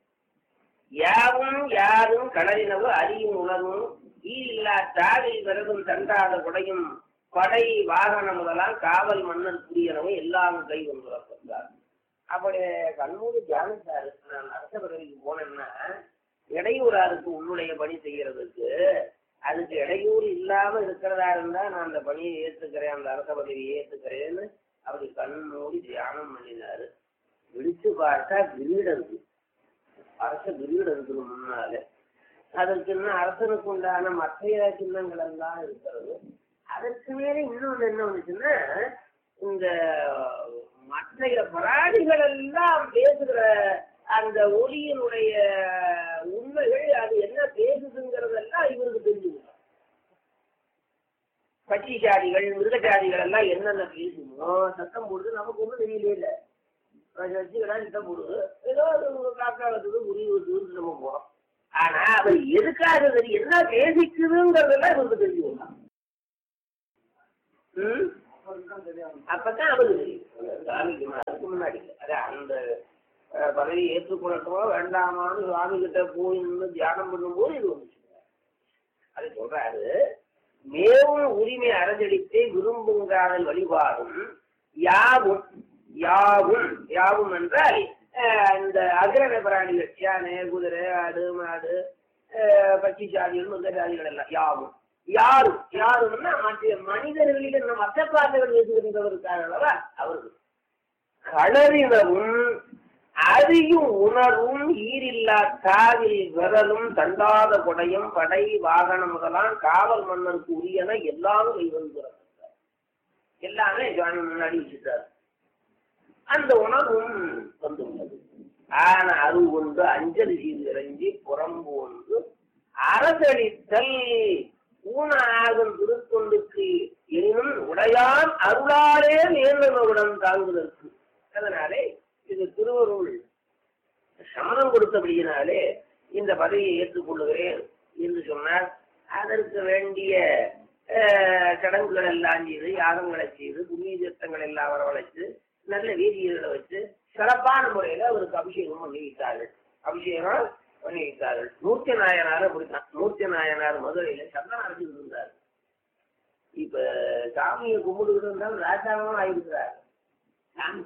யாவும் யாரும் கடலினவு அறியும் உணர்வும் ஈரில்லா தாவில் விரதும் தண்டாத குடையும் படை வாகனம் முதலாம் காவல் மன்னர் புரியனவும் எல்லாம் கை கொண்டுள்ளப்பட்டார் அப்படி கண்மூடி தியானித்தாரு நான் அரச பதவிக்கு போனேன்னா இடையூறாருக்கு உன்னுடைய பணி செய்யறதுக்கு அதுக்கு இடையூறு இல்லாம இருக்கிறதா இருந்தா நான் அந்த பணியை ஏத்துக்கிறேன் அந்த அரச பதவியை ஏத்துக்கிறேன்னு அப்படி கண் மூடி தியானம் பண்ணினாரு விழிச்சு பார்த்தா கிரீடம் இருக்கு அரச கிரீடம் இருக்குது முன்னால அதற்கு இன்னும் அரசனுக்கு உண்டான மற்ற சின்னங்கள் எல்லாம் இருக்கிறது அதற்கு மேல இன்னொன்னு என்ன வந்துச்சுன்னா இந்த மற்றைய பிராணிகள் எல்லாம் பேசுகிற அந்த ஒளியினுடைய உண்மைகள் அது என்ன பேசுதுங்கிறதெல்லாம் இவருக்கு தெரிஞ்சுக்கணும் பட்சி ஜாதிகள் மிருக ஜாதிகள் எல்லாம் என்னென்ன பேசுமோ சத்தம் போடுது நமக்கு ஒன்றும் தெரியலே இல்லை வச்சுக்கலாம் சத்தம் போடுது ஏதோ அது ஒரு காக்கா வந்தது உரி வருதுன்னு நம்ம போறோம் ஆனா அவர் எதுக்காக அது என்ன பேசிக்குதுங்கிறதெல்லாம் இவருக்கு தெரிஞ்சுக்கலாம் ம் அப்பதான் அவருக்கு தெரியும் சாமிக்கு முன்னாடி, அதுக்கு முன்னாடி இல்லை. அதான் அந்த அஹ், பதவியை ஏற்றுக்கொள்ளட்டுமா வேண்டாமான்னு சுவாமி கிட்ட போய் நின்று தியானம் பண்ணும்போது இது வந்துச்சு அது சொல்றாரு மேவும் உரிமை அறந்தடித்தே விரும்புங்காதல் வழிபாடும் யாவும் யாவும் யாவும் என்றால் அஹ், இந்த அகிரக பிராணிகள் யானை குதிரை ஆடு மாடு அஹ், பட்சி சாதிகள் மந்த சாதிகள் எல்லாம் யாவும் யாரும் யாருன்னா மற்ற மனிதர்களில் நம்ம மற்ற பார்த்தவர்கள் பேசுகின்றவருக்காக அவர்கள் களறினவும் அறியும் உணர்வும் ஈரில்லா காவில் விரலும் தண்டாத கொடையும் படை வாகனம் முதலாம் காவல் மன்னருக்கு உரியன எல்லாரும் வைவந்துறார் எல்லாமே சுவாமி முன்னாடி வச்சுட்டார் அந்த உணர்வும் வந்துள்ளது ஆன அருள் கொண்டு அஞ்சலி செய்து இறங்கி புறம்பு ஒன்று அரசளித்தல் ஊன ஆகும் திருத்தொண்டுக்கு எனினும் உடையான் அருளாலே நேர்ந்தவருடன் தாங்குதற்கு அதனாலே இது திருவருள் சமணம் கொடுத்தபடியினாலே இந்த பதவியை ஏற்றுக்கொள்ளுகிறேன் என்று சொன்னார் அதற்கு வேண்டிய அஹ், சடங்குகள் எல்லாம் செய்து யாகங்களை செய்து புண்ணிய தீர்த்தங்கள் எல்லாம் வரவழைச்சு நல்ல வீதிகளை வச்சு சிறப்பான முறையில அவருக்கு அபிஷேகம் பண்ணி வைத்தார்கள் அபிஷேகம் பண்ணி வைத்தார்கள் மூர்த்தி நாயனார் அப்படித்தான் மூர்த்தி நாயனார் மதுரையில சந்தனம் அரைச்சிட்டு இருந்தார் இப்ப சாமியை கும்பிட்டுக்கிட்டு இருந்தாலும் ராஜாவும் ஆயிருக்கிறார் சாமி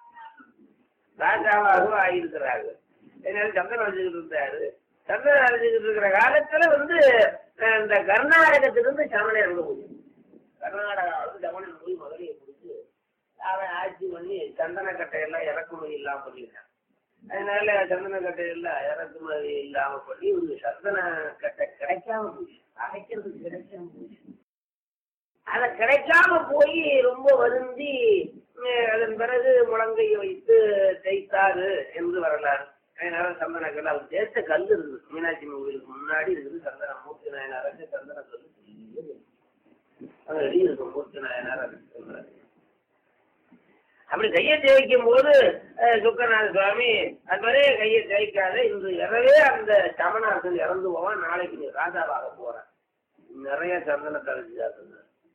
ராஜாவாகவும் ஆயிருக்கிறாங்க என்ன சந்தனம் அரைச்சிக்கிட்டு இருந்தாரு சந்தனம் அரைச்சிக்கிட்டு இருக்கிற காலத்துல வந்து அஹ், இந்த கர்நாடகத்திலிருந்து சமணம் இறங்க முடியும் கர்நாடகா வந்து சமணன் போய் மதுரையை பிடிச்சு அவன் ஆட்சி பண்ணி சந்தன கட்டையெல்லாம் இறக்குமதி இல்லாம பண்ணிட்டான் அதனால சந்தன கட்டையெல்லாம் இறக்குமதி இல்லாம பண்ணி ஒரு சந்தன கட்டை கிடைக்காம போச்சு அரைக்கிறதுக்கு கிடைக்காம போச்சு அத கிடைக்காம போய் ரொம்ப வருந்தி அஹ், அதன் பிறகு முழங்கையை வைத்து தேய்த்தாரு என்று வரலாறு அதனால சந்தன கல் அவர் தேய்ச்ச கல் இருக்குது மீனாட்சி அம்மன் கோயிலுக்கு முன்னாடி இருக்குது சந்தன மூர்த்தி நாயனார் அரசு சந்தன கல் அங்க வெளியே இருக்கும் மூர்த்தி நாயனார் அரசு சொல்றாரு அப்படி கையை தேய்க்கும் போது அஹ், சுக்கநாத சுவாமி அது மாதிரி கையை தேய்க்காத இன்று இரவே அந்த சமணாசன் இறந்து போவான் நாளைக்கு நீ ராஜாவாக போறான் நிறைய சந்தனத்தை அழைச்சாங்க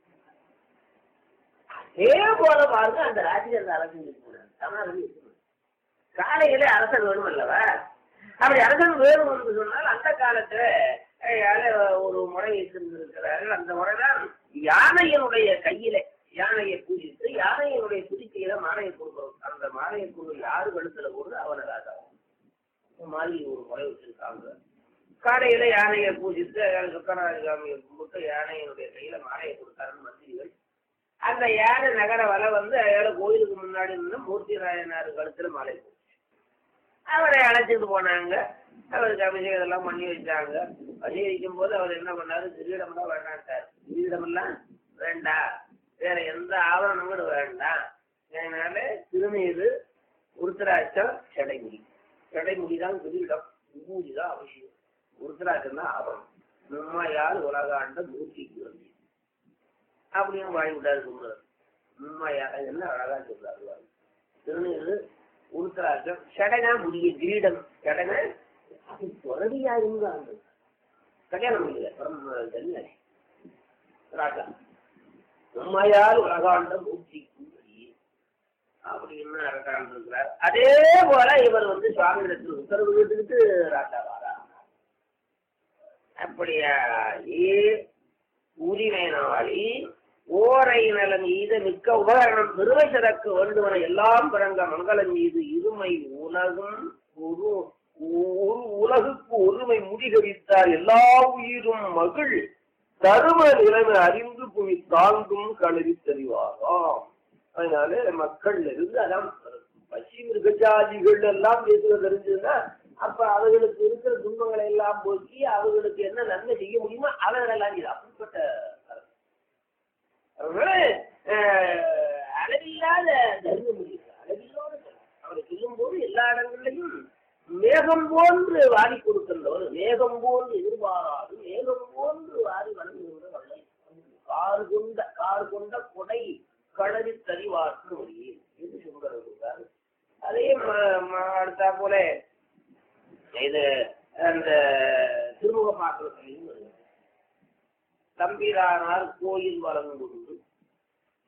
அதே போல பாருங்க அந்த ராஜ்யத்தை அரசன் சமணாசன் காலையில அரசன் வேணும் அல்லவா அப்படி அரசன் வேணும் என்று சொன்னால் அந்த காலத்துல அஹ், யாரு ஒரு முறை வைத்திருந்திருக்கிறார்கள் அந்த முறைதான் யானையினுடைய கையில யானையை பூஜித்து யானையினுடைய துதிக்கையில மாலையை கொடுக்கிறோம் அந்த மாலையை கொண்டு யாரு கழுத்துல போடுறது அவனை ராஜா இந்த மாதிரி ஒரு முறை வச்சிருக்காங்க காலையில யானையை பூஜித்து சுக்கராஜ சாமியை கும்பிட்டு யானையினுடைய கையில மாலையை கொடுத்தாருன்னு மந்திரிகள் அந்த யானை நகர வலை வந்து அயால கோயிலுக்கு முன்னாடி நின்று மூர்த்தி நாயனார் கழுத்துல மாலை போச்சு அவரை அழைச்சிட்டு போனாங்க அவருக்கு அபிஷேகம் இதெல்லாம் பண்ணி வச்சாங்க அபிஷேகிக்கும் போது அவர் என்ன பண்ணாரு கிரீடம்லாம் வேண்டாட்டார் கிரீடமெல்லாம் வேண்டாம் வேற எந்த ஆவரணங்களும் வேண்டாம் அதனால திருநீரு உருத்தராட்சம் செடைமுடி செடைமுடி தான் கிரீடம் விபூதி தான் அவசியம் உருத்தராட்சம் தான் ஆவரணம் நம்மையால் உலகாண்ட மூர்த்திக்கு வந்து அப்படின்னு வாங்கி விட்டாரு சொல்றாரு உண்மையா என்ன அழகா சொல்றாரு வாங்கி. திருநீரு உருத்தராட்சம் சடனா முடிய கிரீடம் சடனா அது துறவியா இருந்தாங்க கல்யாணம் முடியல பரம கல்யாணி ராஜா உண்மையால் உலகாண்ட மூர்த்திக்கும் வழி அப்படின்னு அரசாங்கம் இருக்கிறார் அதே போல இவர் வந்து சுவாமியிடத்தில் உத்தரவு கேட்டுக்கிட்டு ராஜா வாரா அப்படியா ஏ உரிமை நாளி ஓரை நலன் ஈத மிக்க உபகரணம் பெருமை சிறக்க வேண்டுவன எல்லாம் பிறங்க மங்களம் மீது இருமை உலகும் ஒரு ஒரு உலகுக்கு ஒருமை முடிகவித்தார் எல்லா உயிரும் மகிழ் தரும நிலைமை அறிந்து புவி தாங்கும் களறி தெரிவாராம் அதனால மக்கள் இருந்து அதான் பசி மிருகஜாதிகள் எல்லாம் பேசுக தெரிஞ்சதுன்னா அப்ப அவர்களுக்கு இருக்கிற துன்பங்களை எல்லாம் போக்கி அவர்களுக்கு என்ன நன்மை செய்ய முடியுமோ அவர்களெல்லாம் இது அப்படிப்பட்ட அரசு. அதனால அஹ், அளவில்லாத தர்மம் முடியும் அளவில்லாத தர்மம். அவரை சொல்லும் போது எல்லா இடங்களிலையும் மேகம் போன்று வாரி கொடுக்கின்றவர் மேகம் போன்று எதிர்பாராது மேகம் போன்று வாரி வழங்குகின்ற வள்ளல் கார் கொண்ட கார் கொண்ட கொடை கடறி தறிவார்க்கு முடியும் என்று சொல்கிறார் அதே ம- ம- அடுத்தா போல இது அந்த திருமுக பாத்திரத்திலையும் வருகிறது. தம்பிரானார் கோயில் வழங்குண்டு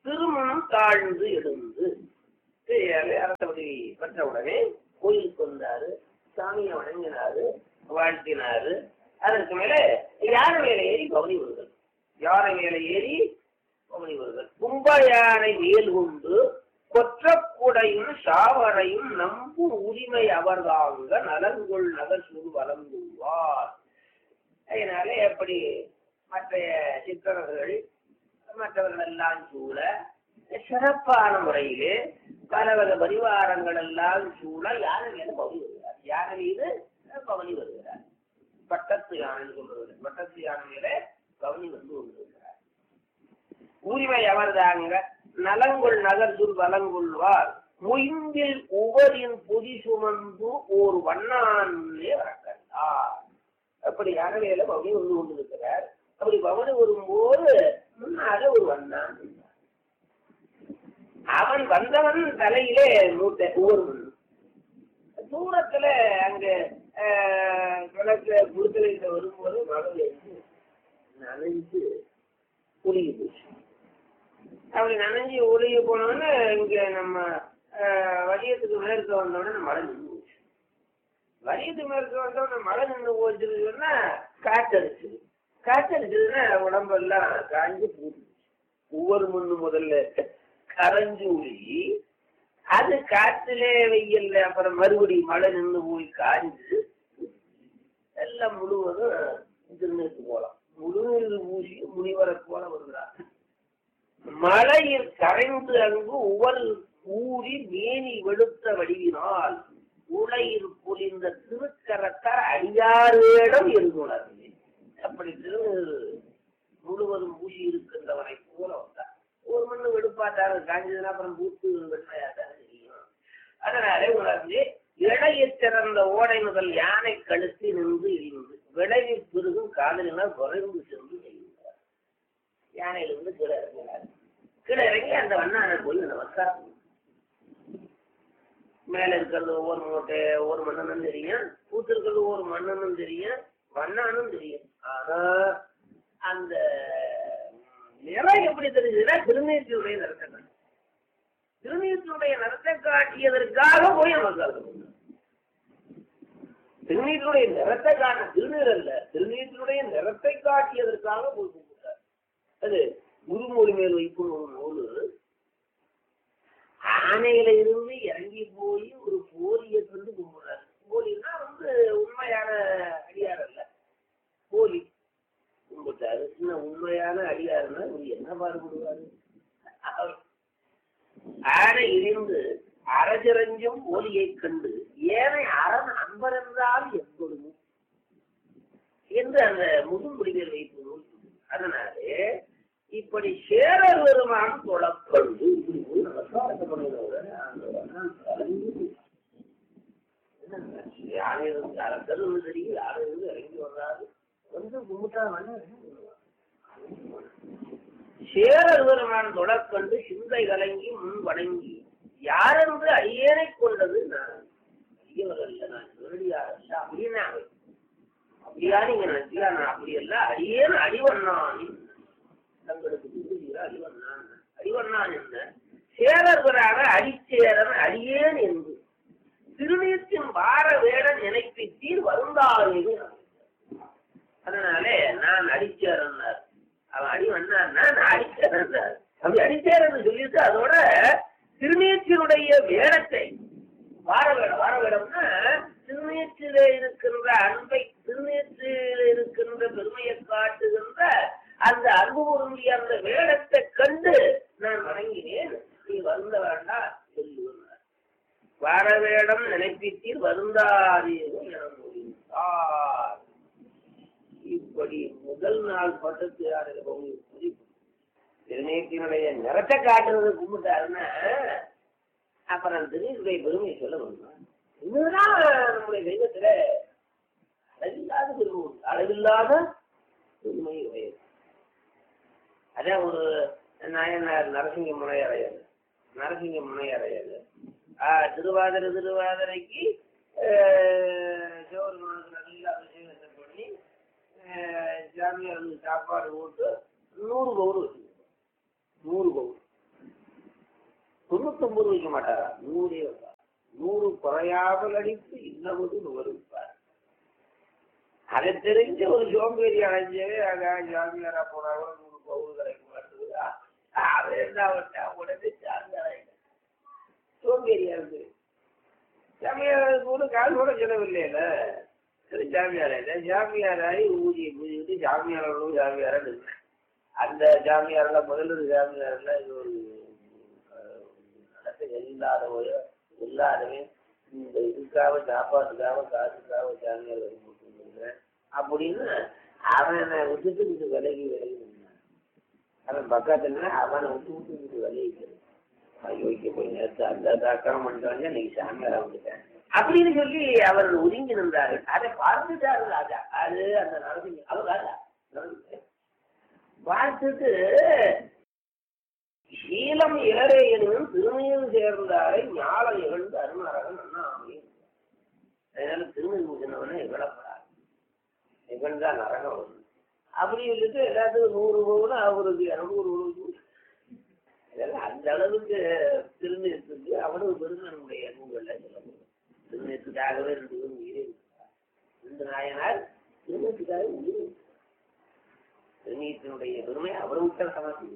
திருமணம் தாழ்ந்து எழுந்து அரசபடி பெற்ற உடனே கோயிலுக்கு வந்தாரு சாமியை வணங்கினாரு வாழ்த்தினாரு அதற்கு மேல யானை மேல ஏறி பவனி வருகள் யானை மேல ஏறி பவனி வருகள் கும்ப யானை வேல் கொண்டு கொற்றக்குடையும் சாவரையும் நம்பும் உரிமை அவர்தாங்க நலன்கொள் நகர் சுடு வளர்ந்துள்ளார் அதனால எப்படி மற்ற சித்தர்கள் மற்றவர்கள் எல்லாம் சூழ சிறப்பான முறையிலே பலவக பரிவாரங்கள் எல்லாம் சூழ யானை மீது பவனி வருகிறார் யானை மீது பவனி வருகிறார் பட்டத்து யானை சொல்றது பட்டத்து யானை மேல பவனி வந்து கொண்டிருக்கிறார் உரிமை அவர்தாங்க நலங்குள் நகர்துள் வலங்குள்வார் மொயம்பில் உவரின் பொதி சுமந்து ஓர் வண்ணானே வரக்கண்டார் அப்படி யானையில பவனி வந்து கொண்டிருக்கிறார் அப்படி பவனி வரும்போது முன்னால ஒரு வண்ணான் இருந்தார். அவன் வந்தவன் தலையிலே மூட்டை ஒவ்வொரு மண் தூரத்துல அங்க ஆஹ், கிணத்துல குடுக்கலையில வரும்போது மழை வந்து நனைஞ்சு ஒழுகி போச்சு அப்படி நனைஞ்சு ஒழுகி போனோடனே இங்க நம்ம ஆஹ், வலியத்துக்கு மேற்க வந்தோடனே மழை நின்று போச்சு வலியத்துக்கு மேற்க வந்தோடனே மழை நின்று போச்சுன்னு சொன்னா காத்தடிச்சுது காத்தடிச்சதுன்னா உடம்பெல்லாம் காஞ்சு போச்சு ஒவ்வொரு மண்ணு முதல்ல கரைஞ்சு உருகி அது காத்துல வெயில்ல அப்புறம் மறுபடியும் மழை நின்று போய் காஞ்சு எல்லாம் முழுவதும் திருநெத்து போலாம் முழுநீர் பூசி முனிவரை போல வருகிறார் மழையில் கரைந்து அங்கு உவல் ஊறி மேனி வெளுத்த வடிவினால் உலையில் பொலிந்த திருக்கரத்தார் அடியாரிடம் இருந்துள்ளது அப்படி திருநீர் முழுவதும் பூசி இருக்கின்றவனை போல வந்தார் ஒரு மண்ணு வெடுப்பாட்டாரு காஞ்சதுன்னா அப்புறம் பூத்து வெண்மையாட்டாரு தெரியும் அதனாலே உணர்ந்து இடையச் சிறந்த ஓடை முதல் யானை கழுத்தி நின்று இழிந்து விளைவி பெருகும் காதலினால் குறைந்து சென்று செய்கிறார் யானையிலிருந்து கீழே இறங்கினார் கீழே இறங்கி அந்த வண்ணானை போய் நமஸ்காரம் மேல இருக்கிறது ஒவ்வொரு மூட்டை ஒவ்வொரு மன்னனும் தெரியும் பூத்து இருக்கிறது ஒவ்வொரு மன்னனும் தெரியும் வண்ணானும் தெரியும் ஆனா அந்த நிறம் எப்படி தெரிஞ்சதுன்னா திருநீற்றினுடைய நிறத்தை காட்டு. திருநீற்றினுடைய நிறத்தை காட்டியதற்காக போய் நமக்கு திருநீற்றினுடைய நிறத்தை காட்ட திருநீர் அல்ல திருநீற்றினுடைய நிறத்தை காட்டியதற்காக போய் கும்பிட்டார் அது குருமொழி மேல் வைக்கும் ஒரு நூல் ஆனையில இருந்து இறங்கி போய் ஒரு போலியை கொண்டு கும்பிடுறாரு போலின்னா வந்து உண்மையான அடியார் அல்ல போலி கும்பிட்டாரு இன்னும் உண்மையான அடியாருன்னா இவர் என்ன பாடுபடுவாரு அவர் ஆனை இருந்து அரஜரஞ்சும் ஒலியைக் கண்டு ஏனை அரண் அன்பரென்றால் எப்பொழுதும் என்று அந்த முதுமுடிவில் வைத்து நூல் அதனாலே இப்படி சேரர் பெருமான் தொழக்கொண்டு இப்படி போய் நமஸ்காரத்தை பண்ணுகிறவரை அந்த வண்ணான் கலந்து யானை இருந்து அரசர் தெரியும் யானை இருந்து இறங்கி வர்றாரு வந்து கும்பிட்டா வேணா சேரர் பெருமான் தொடக்கண்டு சிந்தை கலங்கி முன் வணங்கி யாரென்று அடியேனை கொண்டது நான் அடியவர் அல்ல நான் நேரடியார் அல்ல அப்படின்னா அப்படியா நீங்க நினைச்சீங்களா நான் அப்படி அல்ல அடியேன் அடிவண்ணான் தங்களுக்கு புரியுதா அடிவண்ணான் அடிவண்ணான் என்ன சேரர்களாக அடிச்சேரன் அடியேன் என்று திருநீர்த்தின் வார வேட நினைப்பித்தீர் வருந்தாரு அதனாலே நான் அடிச்சேரன்னார் அவன் அடி வந்தான்னா நான் அடிச்சேரன்னார் அப்படி அடிச்சேரன்னு சொல்லிட்டு அதோட திருநீற்றினுடைய வேடத்தை வார வேடம் வார வேடம்னா திருநீற்றில இருக்கின்ற அன்பை திருநீற்றில் இருக்கின்ற பெருமையை காட்டுகின்ற அந்த அன்பு பொருந்திய அந்த வேடத்தை கண்டு நான் வணங்கினேன் நீ வருந்த வேண்டாம் சொல்லுவார் வார வேடம் நினைப்பித்தீர் வருந்தாதேவோ என முடிந்தார் இப்படி முதல் நாள் பட்டத்து யாருடைய பகுதி திருநீற்றினுடைய நிறத்தை காட்டுறது கும்பிட்டாருன்னா அப்புறம் திருநீருடைய பெருமையை சொல்ல முடியும் இதுதான் நம்முடைய தெய்வத்துல அளவில்லாத பெருமை உண்டு. அளவில்லாத பெருமை உடையது அதான் ஒரு நாயனார் நரசிங்க முனையறையர் நரசிங்க முனையறையர் திருவாதிரை திருவாதிரைக்கு சிவருமானுக்கு நல்லா அபிஷேகத்தை பண்ணி ஆஹ் சாமியாருக்கு சாப்பாடு போட்டு நூறு பவுர் வச்சுருக்கோம் நூறு பவுர் தொண்ணூத்தொன்பது வைக்க மாட்டாரா நூறே வைப்பார் நூறு குறையாமல் அடித்து இன்னவது நுகர்விப்பார் அதை தெரிஞ்ச ஒரு சோம்பேறி அடைஞ்சவே அதான் ஜாமியாரா போனாலும் நூறு பவுல் கிடைக்க மாட்டேங்குதா அவன் என்ன அவன்டா உடனே சார்ந்தாங்க சோம்பேறியா இருக்கு ஜாமியாருக்கு கூட கால் கூட செலவில்லையில சரி ஜாமியாரா இல்லை ஜாமியாராயி ஊதியை பூஜிக்கிட்டு ஜாமியாரோடும் ஜாமியாரா இருக்கு அந்த ஜாமியார்ல முதல்ல ஜாமியார்ல இது ஒரு அஹ், நடத்த இல்லாத ஒரு எல்லாருமே இந்த இதுக்காக சாப்பாட்டுக்காக காசுக்காக ஜாமியார் வரி போட்டுருக்கிறேன் அப்படின்னு அவனை விட்டுட்டு இது விலகி விலகி நின்னான். அவன் பக்கத்துல அவனை விட்டு விட்டு இது விலகி யோசிக்க போய் நேரத்து அந்த தாக்கம் பண்ணிட்டு இன்னைக்கு சாமியாரா வந்துட்டேன் அப்படின்னு சொல்லி அவர் ஒதுங்கி நின்றாரு அதை பார்த்துட்டாரு ராஜா அது அந்த நடந்து அவர் ராஜா நடந்து பார்த்துட்டு சீலம் இளரையனும் திருமையும் சேர்ந்தாரை ஞாலம் இகழ்ந்து அருணாரகன் அண்ணா அமையும் அதனால திருமணம் சொன்னவனே இகழப்படாது இகழ்ந்தா நரகம் வரும் அப்படி சொல்லிட்டு எல்லாத்துக்கும் நூறு பவுன் அவருக்கு இரநூறு பவுன் இதெல்லாம் அந்த அளவுக்கு திருநீரத்துக்கு அவ்வளவு பெருமனுடைய நூல்கள்ல சொல்லப்படும் திருநீரத்துக்காகவே ரெண்டு பேரும் உயிரே விட்டார். ரெண்டு நாயனார் திருநீரத்துக்காக உயிர் விட்டார். திருநீரத்தினுடைய பெருமை அவர் விட்ட சமாதி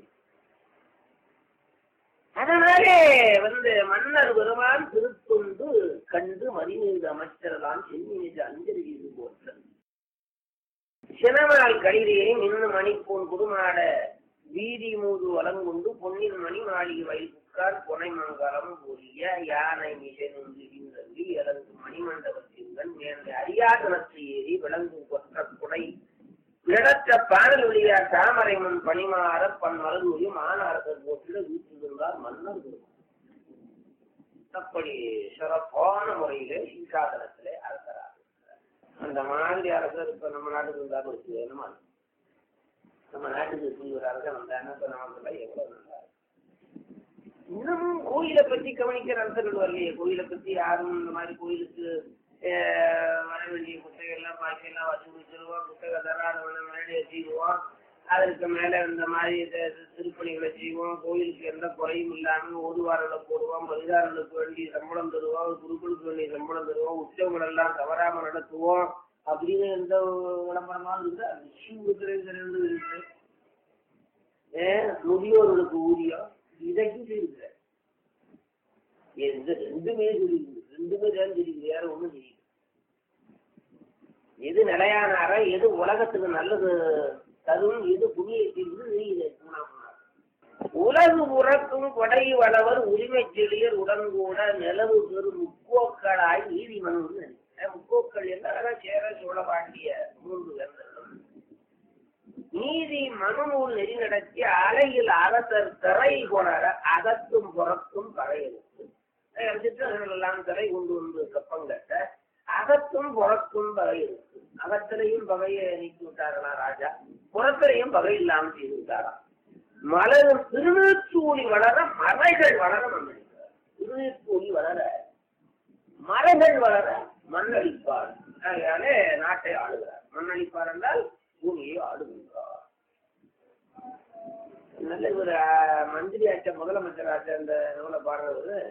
அதனாலே வந்து மன்னர் பெருமான் திருத்தொண்டு கண்டு மதிமீது அமைச்சரெல்லாம் சென்னியது அஞ்சலி இது போற்ற சினமால் களிரே மின்னு மணிப்பூன் குடுமாட வீதி மூது வளங்குண்டு பொன்னின் மணி மாளிகை வயல் புக்கார் பொனை மங்கலம் பொரிய யானை மிசை நொந்து இந்தள்ளி இறங்கு மணிமண்டபத்தின்கண் மேலே அரியாசனத்து ஏறி விளங்கும் கொற்ற குடை விடற்ற பாடல் வழியார் தாமரை முன் பணிமாற பன் மலர்மொழியும் ஆனாரசர் போட்டிட வீட்டிருந்தார் மன்னர் பெருமான். அப்படி சிறப்பான முறையிலே சிங்காதனத்திலே அரசராக இருக்கிறார். அந்த மாதிரி அரசர் இப்ப நம்ம நாட்டுக்கு இருந்தாலும் வச்சு வேணுமா நம்ம நாட்டுக்கு இப்படி ஒரு அரசன் வந்தாருன்னா இப்ப நமக்கு எவ்வளவு நல்லா இருக்கும். இன்னமும் கோயிலை பத்தி கவனிக்கிற அரசர்கள் வரலையே கோயிலை பத்தி யாரும் இந்த மாதிரி கோயிலுக்கு ஆஹ், வர வேண்டிய குட்டைகள்லாம் பாக்கி எல்லாம் வச்சு முடிச்சிருவோம் குட்டை தராதவனை மேலே வச்சுக்குவோம் அதற்கு மேல இந்த மாதிரி த- த- திருப்பணிகளை செய்வோம் கோயிலுக்கு எந்த குறையும் இல்லாம ஓதுவாரங்களை போடுவோம் பரிதாரங்களுக்கு வேண்டிய சம்பளம் தருவோம் குருக்களுக்கு வேண்டிய சம்பளம் தருவோம் உற்சவங்கள் எல்லாம் தவறாம நடத்துவோம் அப்படின்னு எந்த விளம்பரமா இருக்கு விஷயம் இருக்கிறது இருக்கு ஏன் முதியோர்களுக்கு ஊதியம் இதைக்கும் செய்யுங்க இந்த ரெண்டுமே தெரியுது ரெண்டுமே தான் தெரியுது வேற ஒண்ணும் தெரியுது எது நிலையான அறை எது உலகத்துக்கு நல்லது தரும் எது புண்ணியத்திற்கு தெரியுது உலகு உறக்கும் கொடை வளவர் உரிமை செழியர் உடன்கூட நிலவு பெரும் முக்கோக்களாய் நீதிமன்றம் முக்கோக்கள் என்ன சேர சோழ பாண்டிய மூன்று வேந்தர்களும் நீதி மனுநூல் நெறி நடத்தி அலையில் அரசர் திரை கொணர அகத்தும் புறத்தும் பகையெடுத்து சிற்றர்கள் எல்லாம் திரை கொண்டு வந்து கப்பங்கட்ட அகத்தும் புறத்தும் பகையெடுத்து அகத்திலையும் பகையை நீக்கி விட்டார்களா ராஜா புறத்திலையும் பகை இல்லாமல் செய்து விட்டாராம் மலரும் திருநீர்ச்சூழி வளர மலைகள் வளர மன்னடிப்பார் திருநீர்ச்சூழி வளர மலைகள் வளர மண்ணளிப்பார் அதனாலே நாட்டை ஆளுகிறார் மண்ணளிப்பார் என்றால் பூமியை ஆளுகின்றார் நல்ல ஒரு மந்திரி ஆச்ச முதலமைச்சர் ஆச்ச அந்த நூலை பாடுறவர்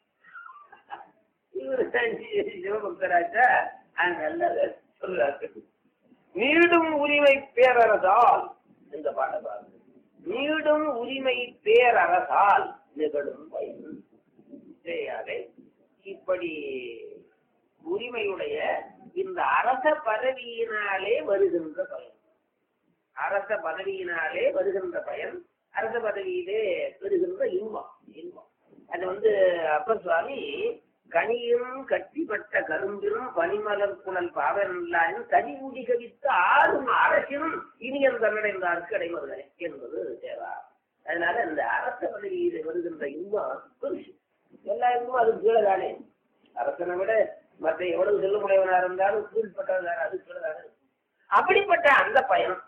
இவர் சிவபக்தராச்சா அது நல்லது சொல்றாரு நீடும் உரிமை பேரரசால் இந்த பாட்டை பாருங்க நீடும் உரிமை பேரரசால் நிகழும் பயன் சரியாக இப்படி உரிமையுடைய இந்த அரச பதவியினாலே வருகின்ற பயன் அரச பதவியினாலே வருகின்ற பயன் அரச பதவியிலே பெறுகின்ற இன்பம் இன்பம் அது வந்து அப்பர் சுவாமி கனியும் கட்டிப்பட்ட கரும்பிலும் பனிமலர் குழல் பாவனல்லாயும் கனி ஊடி கவித்து ஆறும் அரசினும் இனியன் தன்னடைந்தார்க்கு அடைமருதனை என்பது தேவா அதனால இந்த அரச பதவியிலே வருகின்ற இன்பம் பெருசு எல்லா இன்பமும் அது கீழே தானே அரசனை விட மற்ற எவ்வளவு செல்லுமுடையவனா இருந்தாலும் கீழ்பட்டவன் அது கீழே தானே அப்படிப்பட்ட அந்த பயணம்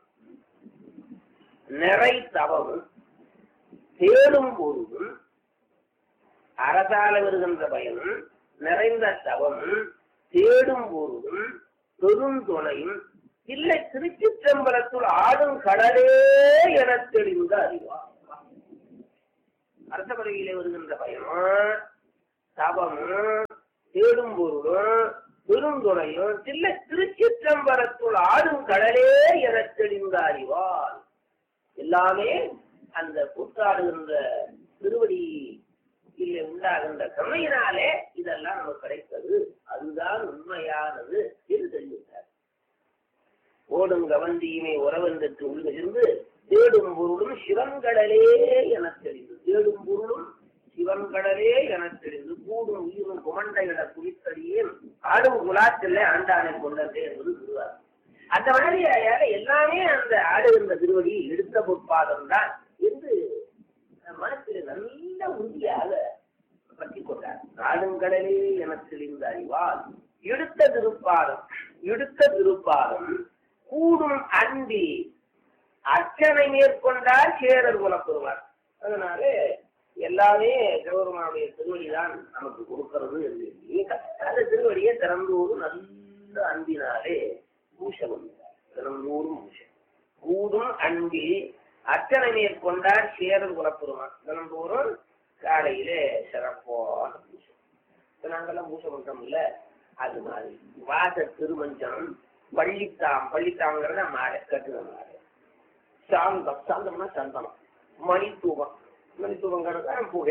நிறை தவமும் தேடும் பொருளும் அரசால வருகின்ற பயனும் நிறைந்த தவமும் தேடும் பொருளும் பெருந்தொலையும் இல்லை திருச்சிற்றம்பலத்துள் ஆடும் கடலே எனத் தெளிந்த அறிவா அரச பதவியிலே வருகின்ற பயமும் தவமும் தேடும் பொருளும் பெருந்துறையும் தில்ல திருச்சிற்றம்பரத்துள் ஆடும் கடலே எனத் தெளிந்த அறிவார் எல்லாமே அந்த கூத்தாடுகின்ற திருவடி இல்லை உண்டாகின்ற கருணையினாலே இதெல்லாம் நமக்கு கிடைத்தது அதுதான் உண்மையானது என்று தெரிவித்தார் ஓடும் கவந்தியுமே உறவென்று உள்கிருந்து தேடும் பொருளும் சிவன்கடலே எனத் தெரிந்து தேடும் பொருளும் சிவன்கடலே எனத் தெரிந்து கூடும் உயிரும் குமண்டையிட குளித்தடியேன் ஆடும் குலாத்திலே ஆண்டானை கொண்டதே என்பது திருவார் அந்த வழியாக எல்லாமே அந்த ஆடுகின்ற திருவடி எடுத்த பொற்பாதம் தான் என்று மனத்தில் நல்ல உறுதியாக பற்றி கொண்டார் ஆடுங்கடலே எனத் தெளிந்த அறிவால் எடுத்த திருப்பாதம் எடுத்த திருப்பாதம் கூடும் அன்பி அர்ச்சனை மேற்கொண்டால் சேரர் குலப்பெறுவார் அதனால எல்லாமே சிவபெருமானுடைய திருவடிதான் நமக்கு கொடுக்கிறது என்று எண்ணி, அந்த திருவடியை திறந்தோறும் நல்ல அன்பினாலே பூசை பண்ணுவார் திறந்தோறும் பூசை கூடும் அன்பில் அர்ச்சனை மேற்கொண்டால் சேரர் குலப்பெறுவார் தினந்தோறும் காலையிலே சிறப்பான பூசை இப்ப நாங்கெல்லாம் பூசை பண்றோம்ல அது மாதிரி வாச திருமஞ்சம் பள்ளித்தாம் பள்ளித்தாம்ங்கிறத மாலை கட்டுற மாலை சாந்தம் சாந்தம்னா சந்தனம் மணித்தூபம் மணித்தூபங்கிறது புகை